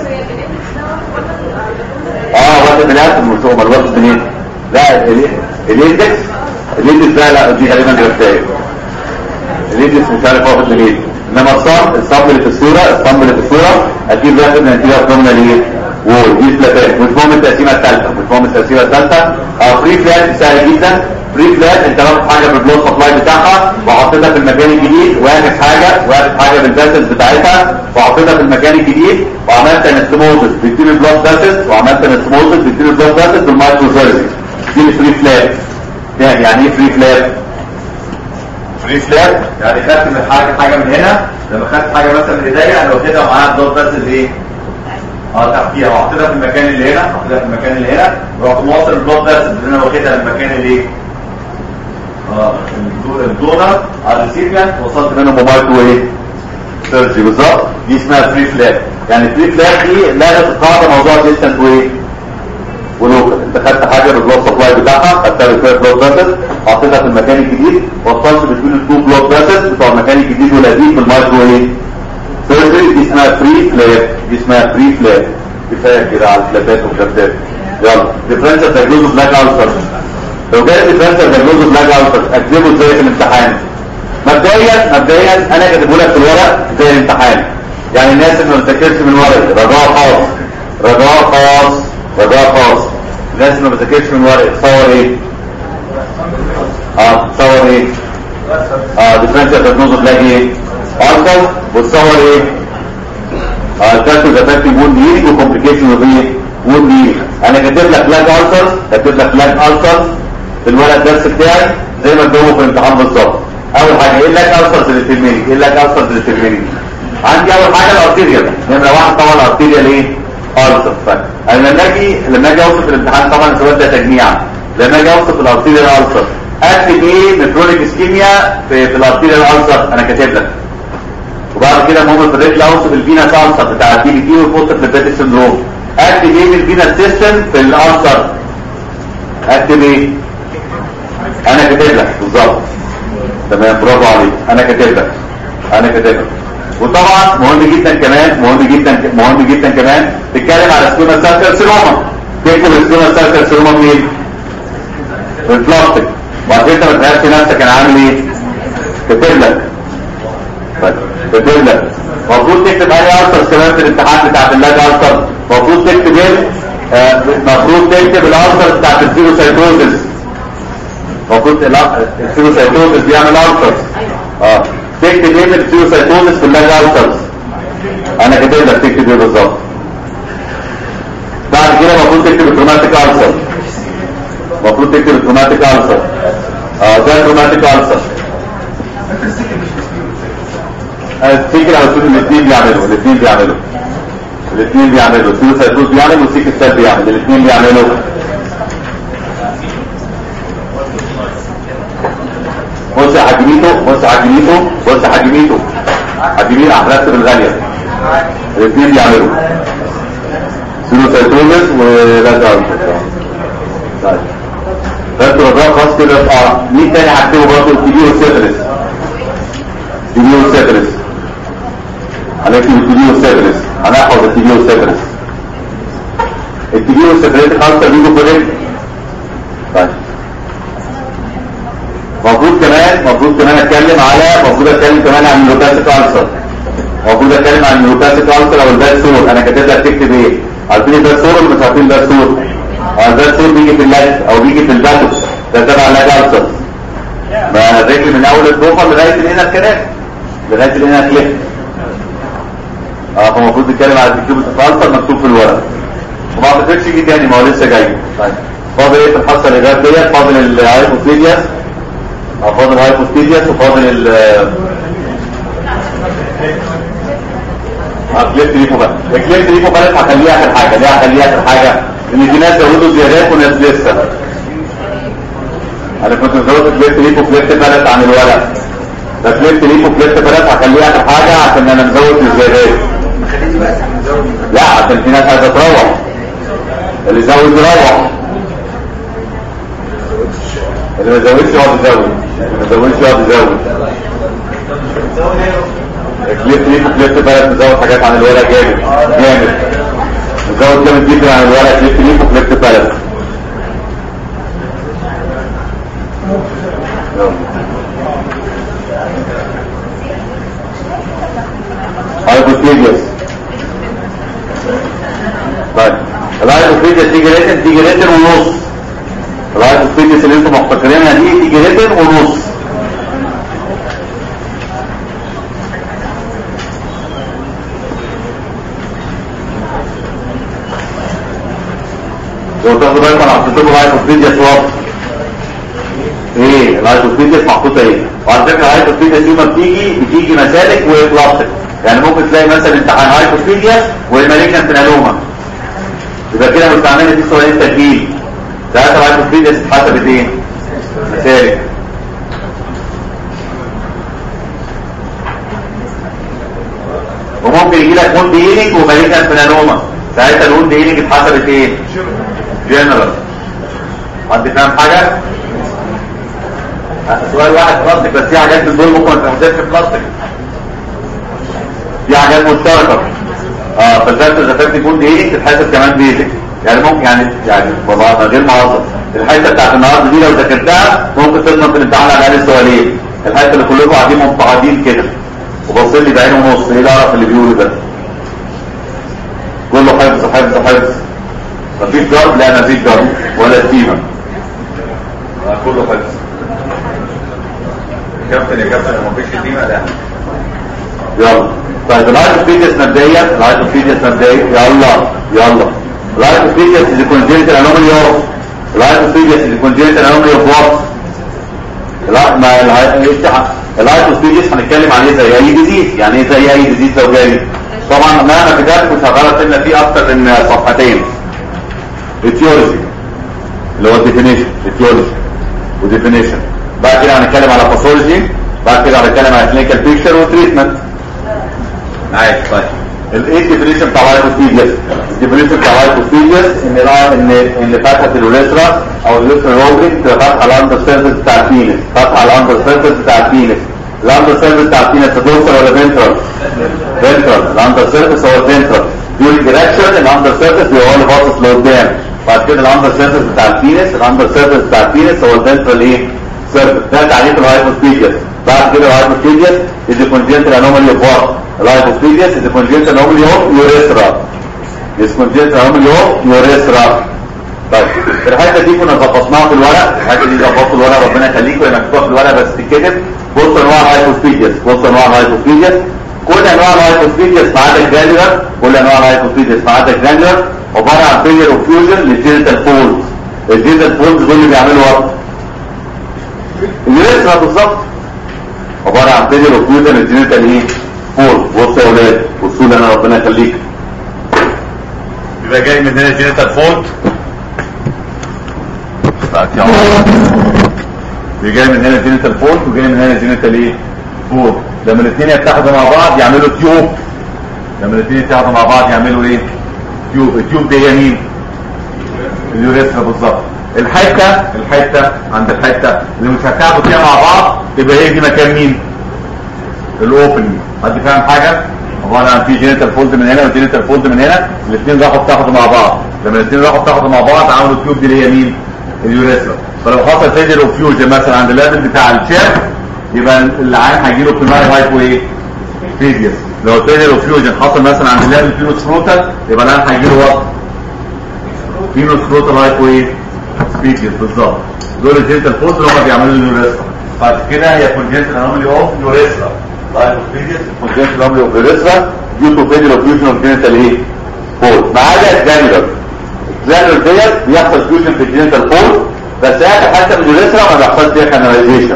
اه واخد من الاتم مش هو ما الواخد منين؟ لا ال- الاندكس الاندكس ده لا دي غالبا جرافيه الاندكس مش عارف واخد منين انما الصم الصم اللي في الصوره الصم اللي في الصوره اكيد واخد من انتيريور ضمن الايه؟ وول دي فلاتات مش مهم التقسيمه الثالثه مش مهم التقسيمه الثالثه اه فري فلات سهل جدا فري فلات انت واخد حاجه بالبلوس سبلاي بتاعها وحطيتها في المكان الجديد واخد حاجه واخد حاجه بالفاسلز بتاعتها وحطيتها في المكان الجديد وعملت انستموزس بتديني بلوس فاسلز وعملت انستموزس بتديني بلوس فاسلز بالمايكرو سيرجري دي الفري فلات يعني يعني ايه فري فلات؟ فري فلات يعني خدت من حاجه حاجه من هنا لما خدت حاجه مثلا من ايديا انا واخدها ومعاها بلوس فاسلز ايه؟ اه تحتيها وحطيتها في المكان اللي هنا حطيتها في المكان اللي هنا ورحت موصل البلوت فاسلز اللي انا واخدها للمكان اللي ايه؟ اه الدو- الدونر على الريسيبيانت وصلت منه بمايكرو ايه؟ سيرجي بالظبط دي اسمها فري فلات يعني فري فلات دي لغت القاعده موضوع ديستنت وايه؟ ولوكال انت خدت حاجه بالبلوت سبلاي بتاعها خدتها بالفير بلوت فاسلز حطيتها في المكان الجديد وصلت بين التو بلوت فاسلز بتوع المكان الجديد ولازقين في المايكرو ايه؟ سيرجري دي اسمها فري فلات دي اسمها فري فلات كفايه كده على الفلاتات والفلاتات يلا ديفرنشال دايجنوز بلاك السر لو جاي ديفرنشال دايجنوز بلاك السر اكتبه ازاي في الامتحان مبدئيا انا كاتبه لك في الورق زي الامتحان يعني الناس اللي ما بتذاكرش من ورق رجاء خاص رجاء خاص رجاء خاص الناس اللي ما بتذاكرش من ورق تصور ايه اه تصور ايه اه ديفرنشال دياجنوز تلاقي ايه اركل وتصور ايه اه كاتب ذا وون دي وكومبليكيشن اوف ايه وون دي انا كاتب لك لاج السرز كاتب لك لاج السرز في الورق الدرس بتاعي زي ما ادوه في الامتحان بالظبط اول حاجه ايه اللاج السرز اللي تهمني ايه اللاج السرز اللي تهمني عندي اول حاجه الارتيريال نمره واحد طبعا الارتيريال ايه السر انا لما اجي لما اجي اوصف الامتحان طبعا السؤال ده تجميع لما اجي اوصف الارتيريال السر اكتب ايه نفرونيك اسكيميا في, في الارتيريال السر انا كاتب لك وبعد كده مهم في الرجل اوصف الفينا السر بتاع الدي بي تي والبوست فليباتيك سندروم اكتب ايه من الفينا سيستم في الالسر اكتب ايه انا كاتب لك بالظبط تمام برافو عليك انا كاتب لك انا كاتب لك وطبعا مهم جدا كمان مهم جدا مهم جدا كمان تتكلم على سكوما سيل كارسينوما تكتب السكوما سيل كارسينوما منين؟ من البلاستيك وبعد كده ما تغيرش نفسك انا عامل ايه؟ كاتب لك طيب، كاتب لك المفروض تكتب اي ارسل كمان في الامتحان بتاعت اللاج ارسل المفروض تكتب ايه؟ آه، المفروض تكتب الارسل بتاعت السيروسايتوزس المفروض السيروسايتوزس بيعمل ارسل اه تكتب ايه من السيروسايتوزس في اللاج ارسل انا كاتب لك تكتب ايه بالظبط بعد كده المفروض تكتب التروماتيك ارسل المفروض تكتب التروماتيك ارسل اه ده التروماتيك ارسل الفكرة على طول الاثنين بيعملوا الاثنين بيعملوا الاثنين بيعملوا السيروسايتوز بيعمل والسيك السيل بيعمل الاثنين بيعملوا بص يا حاج ميتو بص يا حاج ميتو بص يا حاج ميتو حاج ميتو احرقت بالغالية الاثنين بيعملوا سيروسايتوزس ولاجارد طيب ده رجاء خاص كده في اه مين تاني هكتبه برضه التي والسيفلس تي والسيفلس هنكتب التي والسيفلس هنحفظ التي والسيفلس التي والسيفلس خاصة بيجوا في الرجل طيب المفروض كمان المفروض كمان اتكلم على المفروض اتكلم كمان عن النيوروباثيك ألسر المفروض اتكلم عن النيوروباثيك ألسر او الباد سور انا كاتب لك تكتب ايه عارفين الباد سور ولا مش عارفين الباد سور الباد سور بيجي في اللاج او بيجي في الباتوس ده تبع اللاج ألسر ما الرجل من اول الضفر لغايه الهنا الكلام لغايه الهنا كليف اه فالمفروض نتكلم على التكتيب الألسر مكتوب في الورق وما اعتقدش يجي تاني ما هو لسه جاي طيب فاضل ايه في الحصه اللي جايه ديت فاضل الهايبوثيلياس اه فاضل الهايبوثيلياس وفاضل ال اه كليف تريفو بقى الكليف تريفو بقى هخليها اخر حاجه ليه هخليها اخر حاجه ان في ناس زودوا زيادات وناس لسه انا كنت مزود كليف تريفو كليف بلد عن الورق ده كليف تريفو كليف بلد هخليها اخر حاجه عشان انا مزود الزيادات لا عشان في ناس عايزه تروح اللي يزود يروح اللي ما يزودش يقعد يزود اللي ما يزودش يقعد يزود كليب ليك وكليب بلد نزود حاجات عن الورق جامد جامد نزود جامد جدا عن الورق كليب ليك وكليب بلد هايبوثيليوس طيب الهايبوثيليوس تيجي ريتن تيجي ريتن ونص الهايبوثيليوس اللي انتم محتكرينها دي تيجي ريتن ونص لو تاخدوا بالكم انا حطيت له هايبوثيليوس واضح ايه الهايبوثيليوس محطوطه ايه وعلى فكره الهايبوثيليوس دي ما بتيجي بتيجي مسالك وبلاستيك يعني ممكن تلاقي مثلا امتحان هايبوثيليوس والماليكنت ميلانوما يبقى كده مستعمله دي سؤالين تسجيل ساعتها الهايبوثيليوس اتحسبت ايه مسالك وممكن يجي لك وند هيلينج وماليكنت ميلانوما ساعتها الوند هيلينج اتحسبت ايه جنرال حد فاهم حاجه سؤال واحد بلاستيك بس في حاجات من دول ممكن ما تاخدهاش في بلاستيك في حاجات مشتركه اه فالذات اذا كانت تكون دي تتحسب كمان بيزك يعني ممكن يعني يعني والله من غير مهزر الحته بتاعت النهارده دي لو ذاكرتها ممكن تضمن في الامتحان على الاقل سؤالين الحته اللي كلكم قاعدين منفعدين كده وباصين لي بعين ونص ايه القرف اللي بيقوله ده كله حفظ حفظ حفظ مفيش ضرب لا مفيش ضرب ولا شتيمه آه، كله حفظ كابتن يا كابتن مفيش شتيمه لا يلا طيب الهايبوفيجيس مبدئيا الهايبوفيجيس مبدئيا يلا يلا الهايبوفيجيس is a congenital anomaly of الهايبوفيجيس is a congenital anomaly of what لا ما الهايبوفيجيس هنتكلم عليه زي اي ديزيز يعني ايه زي اي ديزيز لو جالي طبعا مهما كتبت مش هغلط ان فيه اكتر من صفحتين etiology اللي هو الديفينيشن etiology وديفينيشن بعد كده هنتكلم على باثولوجي بعد كده هنتكلم على كلينيكال بيكتشر وتريتمنت معاك طيب الايه الديفينيشن بتاع الهايبوثيجيس الديفينيشن بتاع الهايبوثيجيس ان لا ان ان فتحه اليوريثرا او اليوريثرا روبين تبقى فاتحه الاندر سيرفيس بتاع البينس فاتحه الاندر سيرفيس بتاع البينس الاندر سيرفيس بتاع البينس دوسر ولا فينترال فينترال الاندر سيرفيس هو الفينترال during erection الاندر سيرفيس بيبقى هو اللي باصص لقدام بعد كده الاندر سيرفيس بتاع البينس الاندر سيرفيس بتاع البينس هو الفينترال ايه سيرفيس ده تعريف الهايبوثيجيس بعد كده الهايبوثيجيس is a congenital anomaly of what الهايبوثيجيس is a congenital anomaly of urethra is congenital anomaly of urethra طيب الحته دي كنا ظبطناها في الورق الحته دي ظبطوا في الورق ربنا يخليكم هي مكتوبه في الورق بس تتكتب بص انواع الهايبوثيجيس بص انواع الهايبوثيجيس كل انواع الهايبوثيجيس ما عدا الجرانيولر كل انواع الهايبوثيجيس ما عدا الجرانيولر عباره عن فيلير اوف فيوجن للجينيتال فولد الجينيتال فولد دول اللي بيعملوا وقت اليوريثرا بالظبط عباره عن فيلير اوف فيوجن للجينيتال ايه فولد بصوا يا اولاد بصوا لي انا ربنا يخليك يبقى جاي من هنا جينيتال فولد يبقى جاي من هنا جينيتال فولد وجاي من هنا جينيتال ايه فولد لما الاثنين يتحدوا مع بعض يعملوا تيوب لما الاثنين يتحدوا مع بعض يعملوا ايه تيوب التيوب دي هي مين اليوريثرا بالظبط الحته الحته عند الحته اللي مش هتاخدوا فيها مع بعض تبقى هي دي مكان مين الاوبننج حد فاهم حاجه عباره عن في جينيتال فولد من هنا وجينيتال فولد من هنا الاثنين راحوا اتحدوا مع بعض لما الاثنين راحوا اتحدوا مع بعض عملوا التيوب دي اللي هي مين اليوريثرا فلو حصل فيجر اوف فيوجن مثلا عند الليفل بتاع الشير يبقى العين هيجي له بناي هايبو ايه فيجيس لو الفيجر اوف فيوجن حصل مثلا عند الليفل فينوس فروتال يبقى العين هيجي له وقت فينوس فروتال هايبو ايه فيجيس بالظبط دول الجينيتال فولد اللي هم بيعملوا اليوريثرا بعد كده هي كونجنتال انومالي اوف يوريثرا هايبو فيجيس كونجنتال انومالي اوف يوريثرا ديو تو فيجر اوف فيوجن اوف جينيتال ايه فولد ما عدا الجانيولر الجانيولر ديت بيحصل فيوجن في الجينيتال فولد بس هي حتى من اليوريثرا ما بيحصلش فيها كاناليزيشن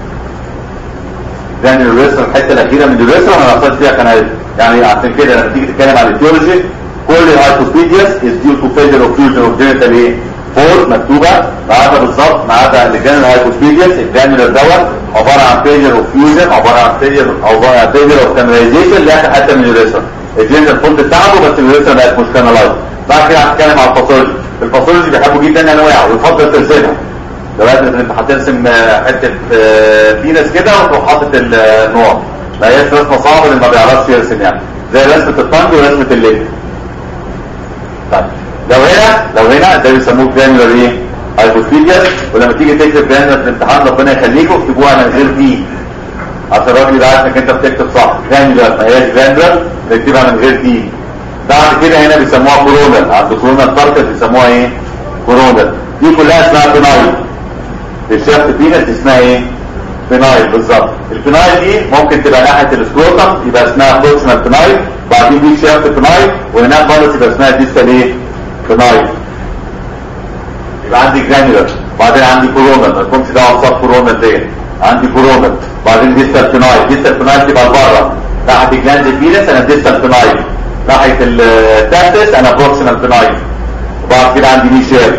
يعني اليوريثرا الحته الاخيره من اليوريثرا ما بيحصلش فيها كاناليزيشن يعني عشان كده لما تيجي تتكلم على الثيولوجي كل الهايبوثيجيس از ديو تو فيجر اوف فيوجن اوف جينيتال ايه فور مكتوبه ما عدا بالظبط ما عدا الجانل هايبوثيجيس الجانل دوت عباره عن فيجر اوف فيوجن عباره عن فيجر عباره عن فيجر اوف كاناليزيشن اللي اخر حته من اليوريثرا الجينيتال فولد بتاعته بس اليوريثرا بقت مش كانالايز بعد كده هنتكلم على الباثولوجي الباثولوجي بيحبوا جدا انواع ويفضل ترسمها دلوقتي انت هترسم حته بينس كده وتروح حاطط النوع ما هياش رسمه صعبه اللي ما بيعرفش يرسم يعني زي رسمه الطنج ورسمه الليل طيب لو هنا لو هنا ده بيسموه جرانيولار ايه هايبوثيجيس ولما تيجي تكتب جرانيولار في الامتحان ربنا يخليكم اكتبوها من غير دي عشان الراجل يبقى عارف انك انت بتكتب صح جرانيولار ما هياش جرانيولار بتكتبها من غير دي بعد كده هنا بيسموها كورونال عند كورونال تاركت بيسموها ايه كورونال دي كلها اسمها فينايل الشافت فينس اسمها ايه فينايل بالظبط الفينايل دي ممكن تبقى ناحيه السكروتم يبقى اسمها بروكسيمال فينايل بعدين دي شافت فينايل وهناك خالص يبقى اسمها ديستال ايه فينايل يبقى عندي جرانيولر بعدين عندي كورونال ما تكونش دعوه بصف كورونال دي عندي كورونال بعدين ديستال فينايل ديستال فينايل تبقى لبره ناحيه الجلاند فينس انا ديستال فينايل ناحيه التاسس انا بروكسيمال فينايل وبعد كده عندي دي شافت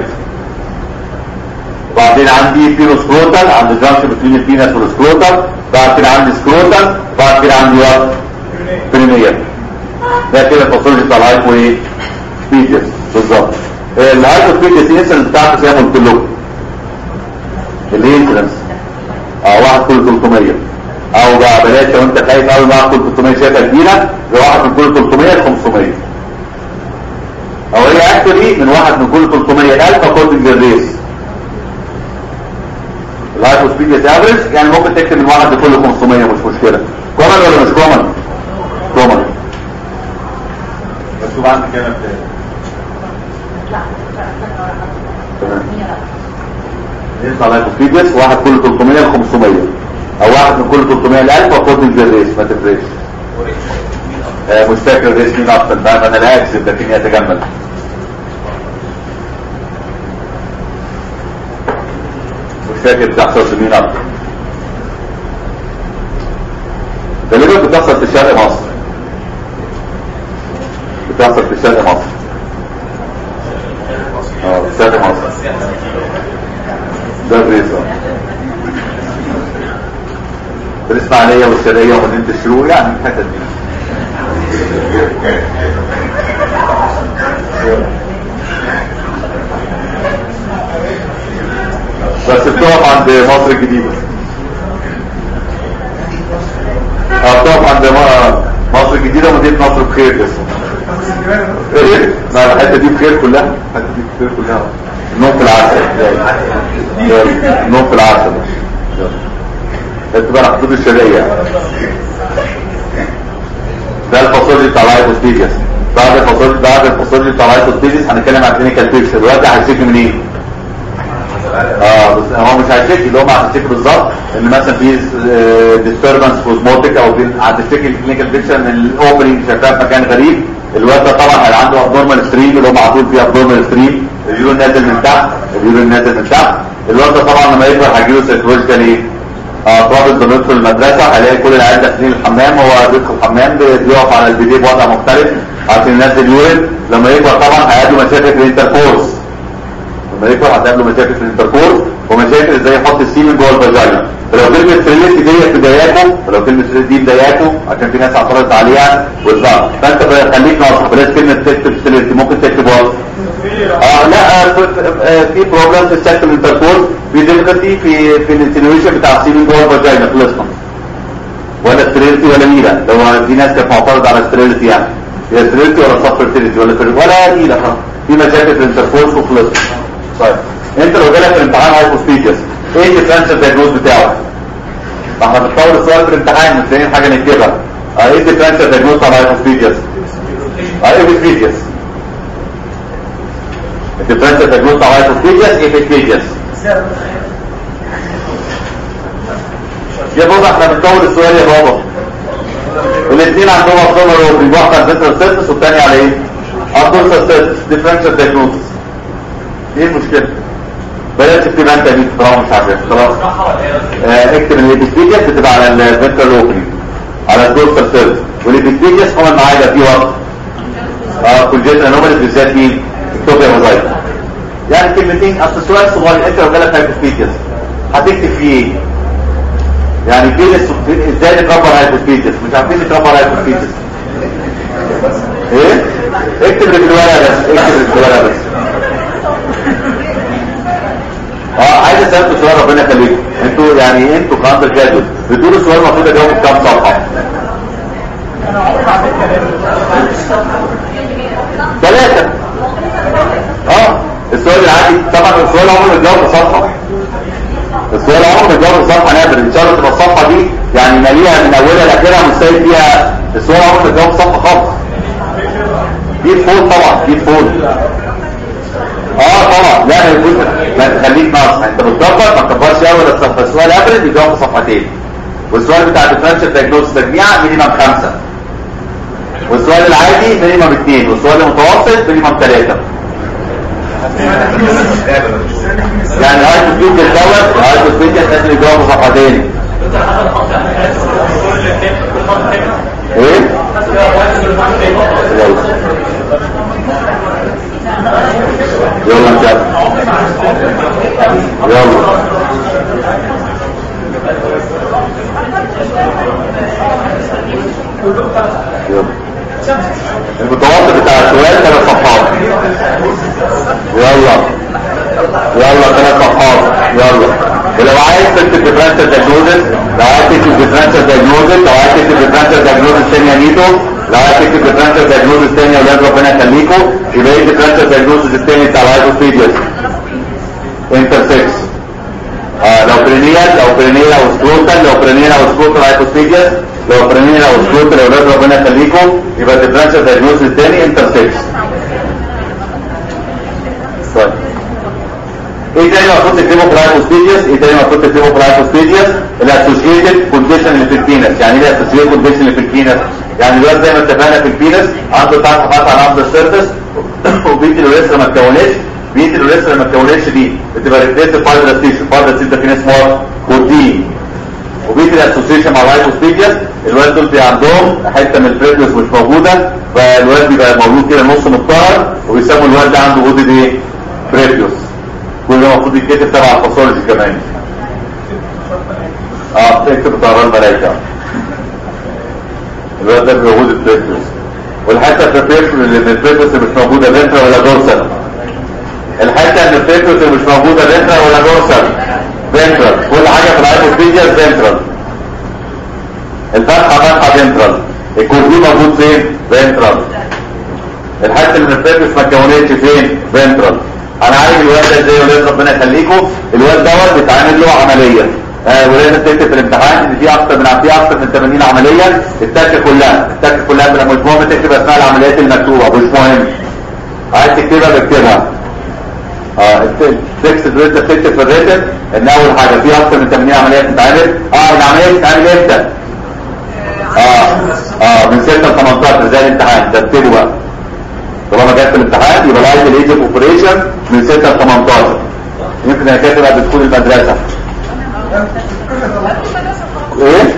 وبعدين عندي فيروسكروتال عند الجانكشن بين الفينس والسكروتال بعد كده عندي سكروتال بعد كده عندي وقت برينيال ده كده الفاصولوجي بتاع الهايبو ايه فيجس بالظبط الهايبو فيجس انسلنس بتاعته زي ما قلت لكم الانسلنس اه واحد كل 300 او بقى بلاش لو انت خايف قوي واحد كل 300 شايفها كبيره ده واحد من كل 300 ل 500 او هي اكتوري من واحد من كل 300 الف اكوردنج للريس الهايبوسبيديس افريج يعني ممكن تكتب من واحد لكل 500 مش مشكله كومن ولا مش كومن كومن مكتوب عندي كام بتاعي تمام يطلع الهايبوسبيديس واحد كل 300 ل 500 او واحد من كل 300 ل 1000 اكوردنج للريس ما تفرقش آه، مش فاكر الريس مين اكتر بقى انا لا اكذب لكن يتجمل مش فاكر بتحصل في مين اكتر غالبا بتحصل في شرق مصر بتحصل في شرق مصر اه في شرق مصر ده الريس اه في الاسماعيليه والشرقيه ومدينه الشروق يعني الحتت دي بس بتقف عند مصر الجديدة اه بتقف عند م- مصر الجديدة ومدينة مصر بخير لسه ايه؟ لا الحتة دي بخير كلها الحتة دي بخير كلها النوم في العسل يلا. يلا. النوم في العسل يلا. ده تبقى على حدود الشرقية ده الفاصوليا بتاع الهايبوستيجيس بعد الفاصوليا بعد الفاصوليا بتاع الهايبوستيجيس هنتكلم عن كلينيكال بيكشر دلوقتي هيشتكي من ايه؟ اه بس هو مش هيشتكي اللي هم هتشتكي بالظبط ان مثلا في ديستربنس كوزموتيك او في- هتشتكي الكلينيكال بيكشر ان الاوبننج شغال في مكان غريب الواد ده طبعا هيبقى عنده ابنورمال ستريم اللي هو معطول فيه ابنورمال ستريم اليورين نازل من تحت اليورين نازل من تحت الواد ده طبعا لما يكبر هيجيله سيكولوجيكال ايه؟ اه طالب بندخل المدرسه هيلاقي كل العيال داخلين الحمام هو بيدخل الحمام بيقف على البيديه بوضع مختلف عشان ينزل يورين لما يكبر طبعا هيقابله مشاكل في الانتركورس لما يكبر هتقابله مشاكل في الانتركورس ومشاكل ازاي يحط السيمن جوه الفاجينا فلو كلمه ستريلتي ديت مضايقاكم ولو كلمه ستريلتي دي مضايقاكم عشان في ناس اعترضت عليها والظهر فانت بقى خليك ناصح بلاش كلمه تكتب ستريلتي ممكن تكتب وات اه لا آه، آه، في بروبلم في السكتم انتركورس في ديفيكولتي في في الانسينويشن بتاع السيمن جوه الفاجينا خلصنا ولا ستريلتي ولا نيله لو في ناس كانت معترضه على ستريلتي يعني هي ستريلتي ولا صفر ستريلتي ولا ستريلتي ولا نيله خلاص في مشاكل في الانتركورس وخلصنا طيب انت لو جالك في الامتحان هايبوستيجيس ايه الديفرنشال دايجنوز بتاعك؟ ما احنا بنطور السؤال في الامتحان مش لاقيين حاجه نكتبها اه ايه الديفرنشال دايجنوز بتاع الهايبوستيجيس؟ اه ايه الهايبوستيجيس؟ الديفرنشال دايجنوز بتاع الهايبوستيجيس ايه الهايبوستيجيس؟ يا بابا احنا بنطور السؤال يا بابا الاثنين عندهم ابدومر اوبري واحد على الفيترال سيرفس والثاني على ايه؟ على الدورسال سيرفس ديفرنشال دايجنوز ايه المشكله؟ بلاش تكتب انت دي طالما مش عارف خلاص آه، اكتب الابيستيجيس بتبقى على الفيترال اوبري على الدورسال سيرفس والابيستيجيس كمان معايا ده في وقت اه كونجيت انوماليز بالذات مين؟ اكتوبيا موزايك يعني كلمتين اصل السؤال صغير انت لو جالك هايبوستيجيس هتكتب فيه ايه؟ يعني فين الس- ازاي نكبر هايبوستيجيس مش عارفين نكبر هايبوستيجيس ايه؟ اكتب اللي في الورقه بس اكتب اللي في الورقه بس اه عايز اسالكم سؤال ربنا يخليكم انتوا يعني انتوا كاندر جادول بتقولوا السؤال المفروض اجاوبه في كام صفحه؟ ثلاثة اه السؤال العادي طبعا السؤال عمره ما يتجاوب في صفحة السؤال عمره ما يتجاوب في صفحة نادر ان شاء الله تبقى الصفحة دي يعني ماليها من اولها لاخرها مش سايب فيها السؤال عمره ما يتجاوب في صفحة خالص في فول طبعا في فول اه طبعا لا ما يجوز ما تخليك ناقص انت بتدبر ما تكبرش قوي ولا الصفحه السؤال افرض بيجاوب في صفحتين والسؤال بتاع الديفرنشال دايجنوستس تجميع مينيمم خمسه والسؤال العادي مينيمم اثنين والسؤال المتوسط مينيمم ثلاثه يعني هاي تسبيك بالدور هاي تسبيك لازم يجاوب في صفحتين ايه؟ يلا نكمل يلا يلا المتوسط بتاع السؤال ثلاث صفحات يلا يلا ثلاث صفحات يلا ولو عايز تكتب ديفرنشال دايجنوزس لو عايز تكتب ديفرنشال دايجنوزس لو عايز تكتب ديفرنشال دايجنوزس تاني يا ميتو لو عايز تكتب ديفرنشال دايجنوزس تاني يا ولاد ربنا يخليكم يبقى ايه ديفرنشال دايجنوزس التاني بتاع الهايبوستيديوس انتر 6 اه لو برينيال لو برينيال او سكروتال لو برينيال او سكروتال هايبوستيجيس لو برينيال او سكروتال يا ولاد ربنا يخليكم يبقى الديفرنشال دايجنوز الثاني انترسكس طيب ايه تاني المفروض تكتبه في الهايبوستيجيس ايه تاني المفروض تكتبه في الهايبوستيجيس الاسوشيتد كونديشن اللي في البينس يعني ايه الاسوشيتد كونديشن اللي في البينس يعني الواد زي ما اتفقنا في البينس عنده ثلاث حاجات على عرض السيرفس وبيتي الوريثرا ما اتكونتش بيتي الوريثرا ما اتكونتش دي بتبقى ريبليس فايبرس تيشو فايبرس تيشو ده في ناس اسمها بروتين وبيجي الاسوسيشن مع الهايبوستيجيس الولاد دول بيبقى عندهم حته من البريكلس مش موجوده فالولاد بيبقى موجود كده نص متطهر وبيسموا الولد ده عنده غدد ايه؟ بريكلس كل ده المفروض يتكتب تبع الباثولوجي كمان اه بتكتب طهران الملائكه الولد ده بيبقى غدد بريكلس والحته في البريكلس اللي من البريكلس اللي مش موجوده فنترا ولا دورسال الحته اللي البريكلس اللي مش موجوده فنترا ولا دورسال فنترال كل حاجه في الهايبوفيجيا فنترال الفتحه فتحه فنترال الكورتين موجود فين فنترال الحته اللي من الفيرس ما اتكونتش فين فنترال انا عارف الواد ده ازاي ولاد ربنا يخليكم الواد دوت بيتعمل له عمليه آه ولازم تكتب في الامتحان ان في اكتر من في اكتر من 80 عمليه التك كلها التك كلها من مش مهم تكتب اسماء العمليات المكتوبه مش مهم عايز تكتبها بكتبها اه التكست اللي انت بتكتب في الريتم ان اول حاجه في اكتر من 80 عمليه بتتعمل اه العمليه بتتعمل امتى؟ اه اه من 6 ل 18 زي الامتحان ترتبه بقى طالما جت في الامتحان يبقى لايت الايج اوف اوبريشن من 6 ل 18 يمكن انا كاتب قبل دخول المدرسه ايه؟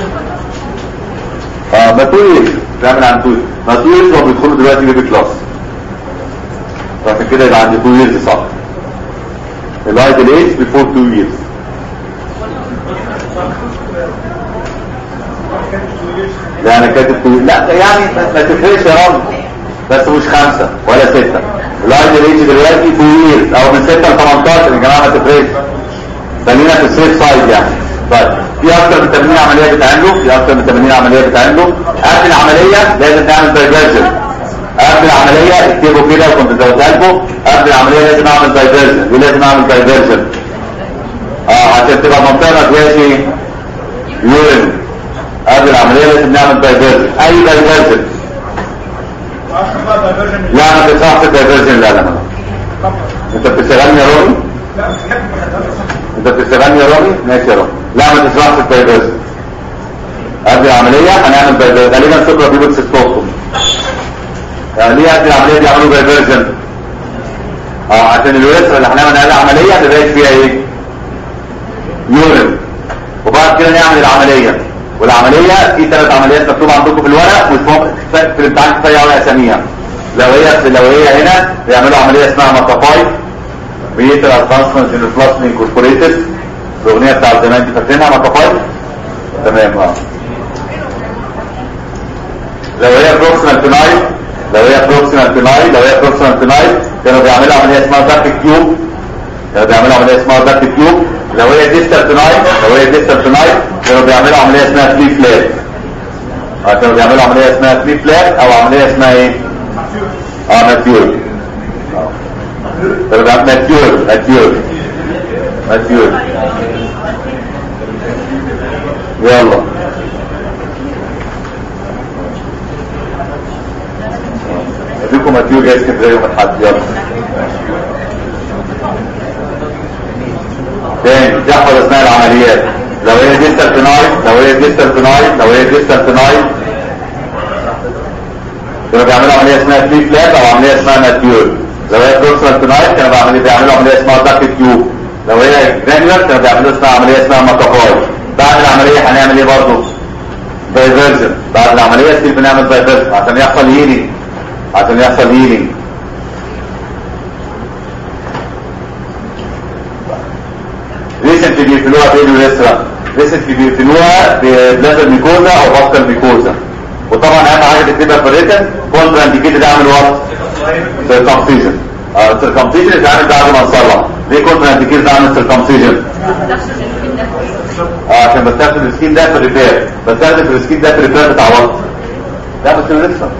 اه ما تويل بيعمل عن تويل ما تويل هو بيدخلوا دلوقتي بيبي كلاس فعشان كده يبقى عندي 2 years صح اللايت الايج بيفور 2 years لا انا كاتب 2 لا يعني ما تفرقش يا رب بس مش خمسة ولا ستة اللايت الايج دلوقتي 2 years او من 6 ل 18 يا جماعه ما تفرقش خلينا في السيف سايد يعني طيب في اكتر من 80 عمليه بتعمله في اكتر من 80 عمليه بتعمله قبل العمليه لازم نعمل دايفرجن قبل العملية اكتبوا كده وكنت زودها لكم قبل العملية لازم اعمل دايفرجن ليه لازم اعمل دايفرجن اه عشان تبقى منطقة ما فيهاش ايه يورين قبل العملية لازم نعمل دايفرجن اي دايفرجن لا ما تدفعش دايفرجن لا لا انت بتشتغلني يا رامي انت بتشتغلني يا رامي ماشي يا رامي لا ما تدفعش دايفرجن قبل العملية هنعمل دايفرجن غالبا سكرة بيبوت سيستوكم يعني ليه قبل العمليه بيعملوا دايفرجن اه عشان الورثه اللي هنعمل عليها عمليه ما تبقاش فيها ايه يورين وبعد كده نعمل العمليه والعمليه في ثلاث عمليات مكتوبه عندكم في الورق مش ممكن في الامتحان كفايه ولا اساميها لو هي لو هي هنا بيعملوا عمليه اسمها ماتافاي بيتر ادفانسمنت ان البلاسمين انكوربوريتد الاغنيه بتاعت زمان دي فاكرينها ماتافاي تمام اه لو هي بروكسيمال فينايل لو هي بروكسيمال فينايل لو هي بروكسيمال فينايل كانوا بيعملوا عمليه اسمها دارك كيوب كانوا بيعملوا عمليه اسمها دارك كيوب لو هي ديستال فينايل لو هي ديستال فينايل كانوا بيعملوا عمليه اسمها فلي فلات اه كانوا بيعملوا عمليه اسمها فلي فلات او عمليه اسمها ايه اه ماتيور كانوا بيعملوا ماتيور ماتيور ماتيور يلا اديكم ماتيو جاي اسكندريه يوم الاحد يلا تاني تحفظ اسماء العمليات لو هي ديستال فينايل لو هي ديستال فينايل لو هي ديستال فينايل كانوا بيعملوا عمليه اسمها فلي فلات او عمليه اسمها ماتيور لو هي بروكسال فينايل كانوا بيعملوا بيعملوا عمليه اسمها دارك تيوب لو هي جرانيولار كانوا بيعملوا اسمها عمليه اسمها ماتافاي بعد العمليه هنعمل ايه برضه؟ دايفرجن بعد العمليه ستيل بنعمل دايفرجن عشان يحصل هيلينج عشان يحصل هيلينج ريسنتلي بيقفلوها بايه اليوريثرا ريسنتلي بيقفلوها ببلازر ميكوزا او باسكال ميكوزا وطبعا اهم حاجه تكتبها في الريتن كونترا انديكيتد اعمل وات سيركمسيجن السيركمسيجن يتعمل بعد ما نصلح ليه كونترا انديكيتد اعمل سيركمسيجن اه عشان بستخدم السكين ده في الريبير بستخدم السكين ده في الريبير بتاع وقت لا بس لسه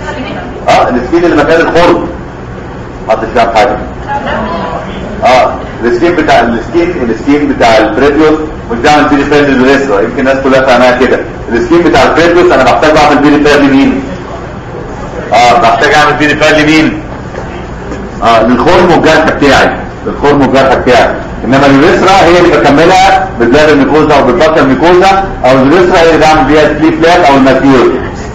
اه السكين اللي مكان الخرم حط فيها حاجه اه السكيم بتاع السكيم السكيم بتاع البريديوس مش بعمل بيري فير للريسرا يمكن الناس كلها فاهمها كده السكيم بتاع البريديوس انا بحتاج اعمل بيري فير لمين اه بحتاج اعمل بيري فير لمين اه للخرم والجرح بتاعي للخرم والجرح بتاعي انما الريسرا هي اللي بكملها بالبلاد الميكوزا او بالبطن الميكوزا او الريسرا هي اللي بعمل بيها السليب فلات او الماتيور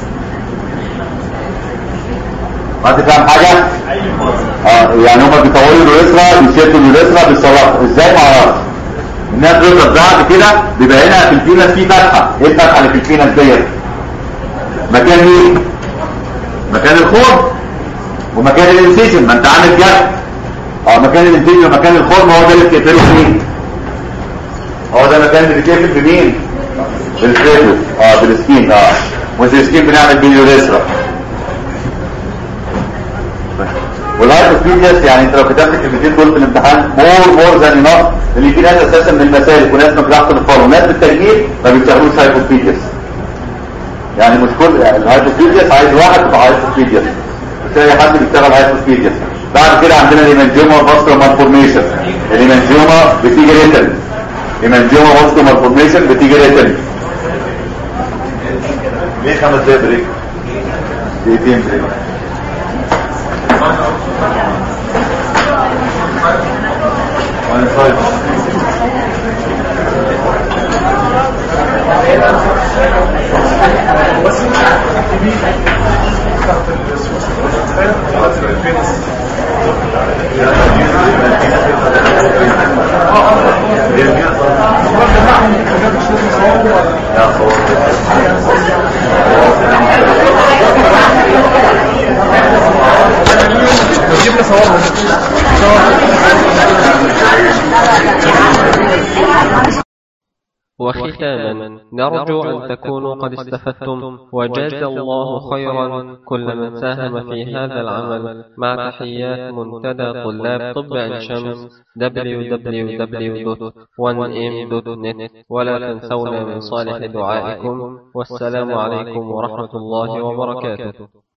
ما تفهم حاجه اه يعني هما بيطولوا اليوريثرا بيشدوا اليوريثرا بيصرفوا ازاي ما اعرفش الناس بتفضل بعد كده بيبقى هنا في الفينس في فتحه ايه الفتحه اللي في الفينس ديت مكان مين مكان الخرم ومكان الانسيجن ما انت عامل جرح اه مكان الانسيجن ومكان الخرم هو ده اللي بتقفله فين هو ده المكان اللي بيتقفل بمين بالفريدوس اه بالسكين اه مش السكين بنعمل باليوريثرا والهايبوثيسيس يعني انت لو كتبت الكلمتين دول في الامتحان مور مور ذان انف اللي في ناس اساسا من المسالك وناس من جراحه الفار وناس بالتجميل ما بيشتغلوش هايبوثيسيس يعني مش كل يعني الهايبوثيسيس عايز واحد يبقى هايبوثيسيس مش اي حد بيشتغل هايبوثيسيس بعد كده عندنا الايمانجيوما فاسكولار مالفورميشن الايمانجيوما بتيجي ريتن الايمانجيوما فاسكولار مالفورميشن بتيجي ريتن ليه خمس دقايق بريك؟ دقيقتين بريك وانا صايم جبنا صورنا وختاما نرجو أن تكونوا قد استفدتم وجزى الله خيرا كل من ساهم في هذا العمل مع تحيات منتدى طلاب طب عين شمس www.1m.net ولا تنسونا من صالح دعائكم والسلام عليكم ورحمة الله وبركاته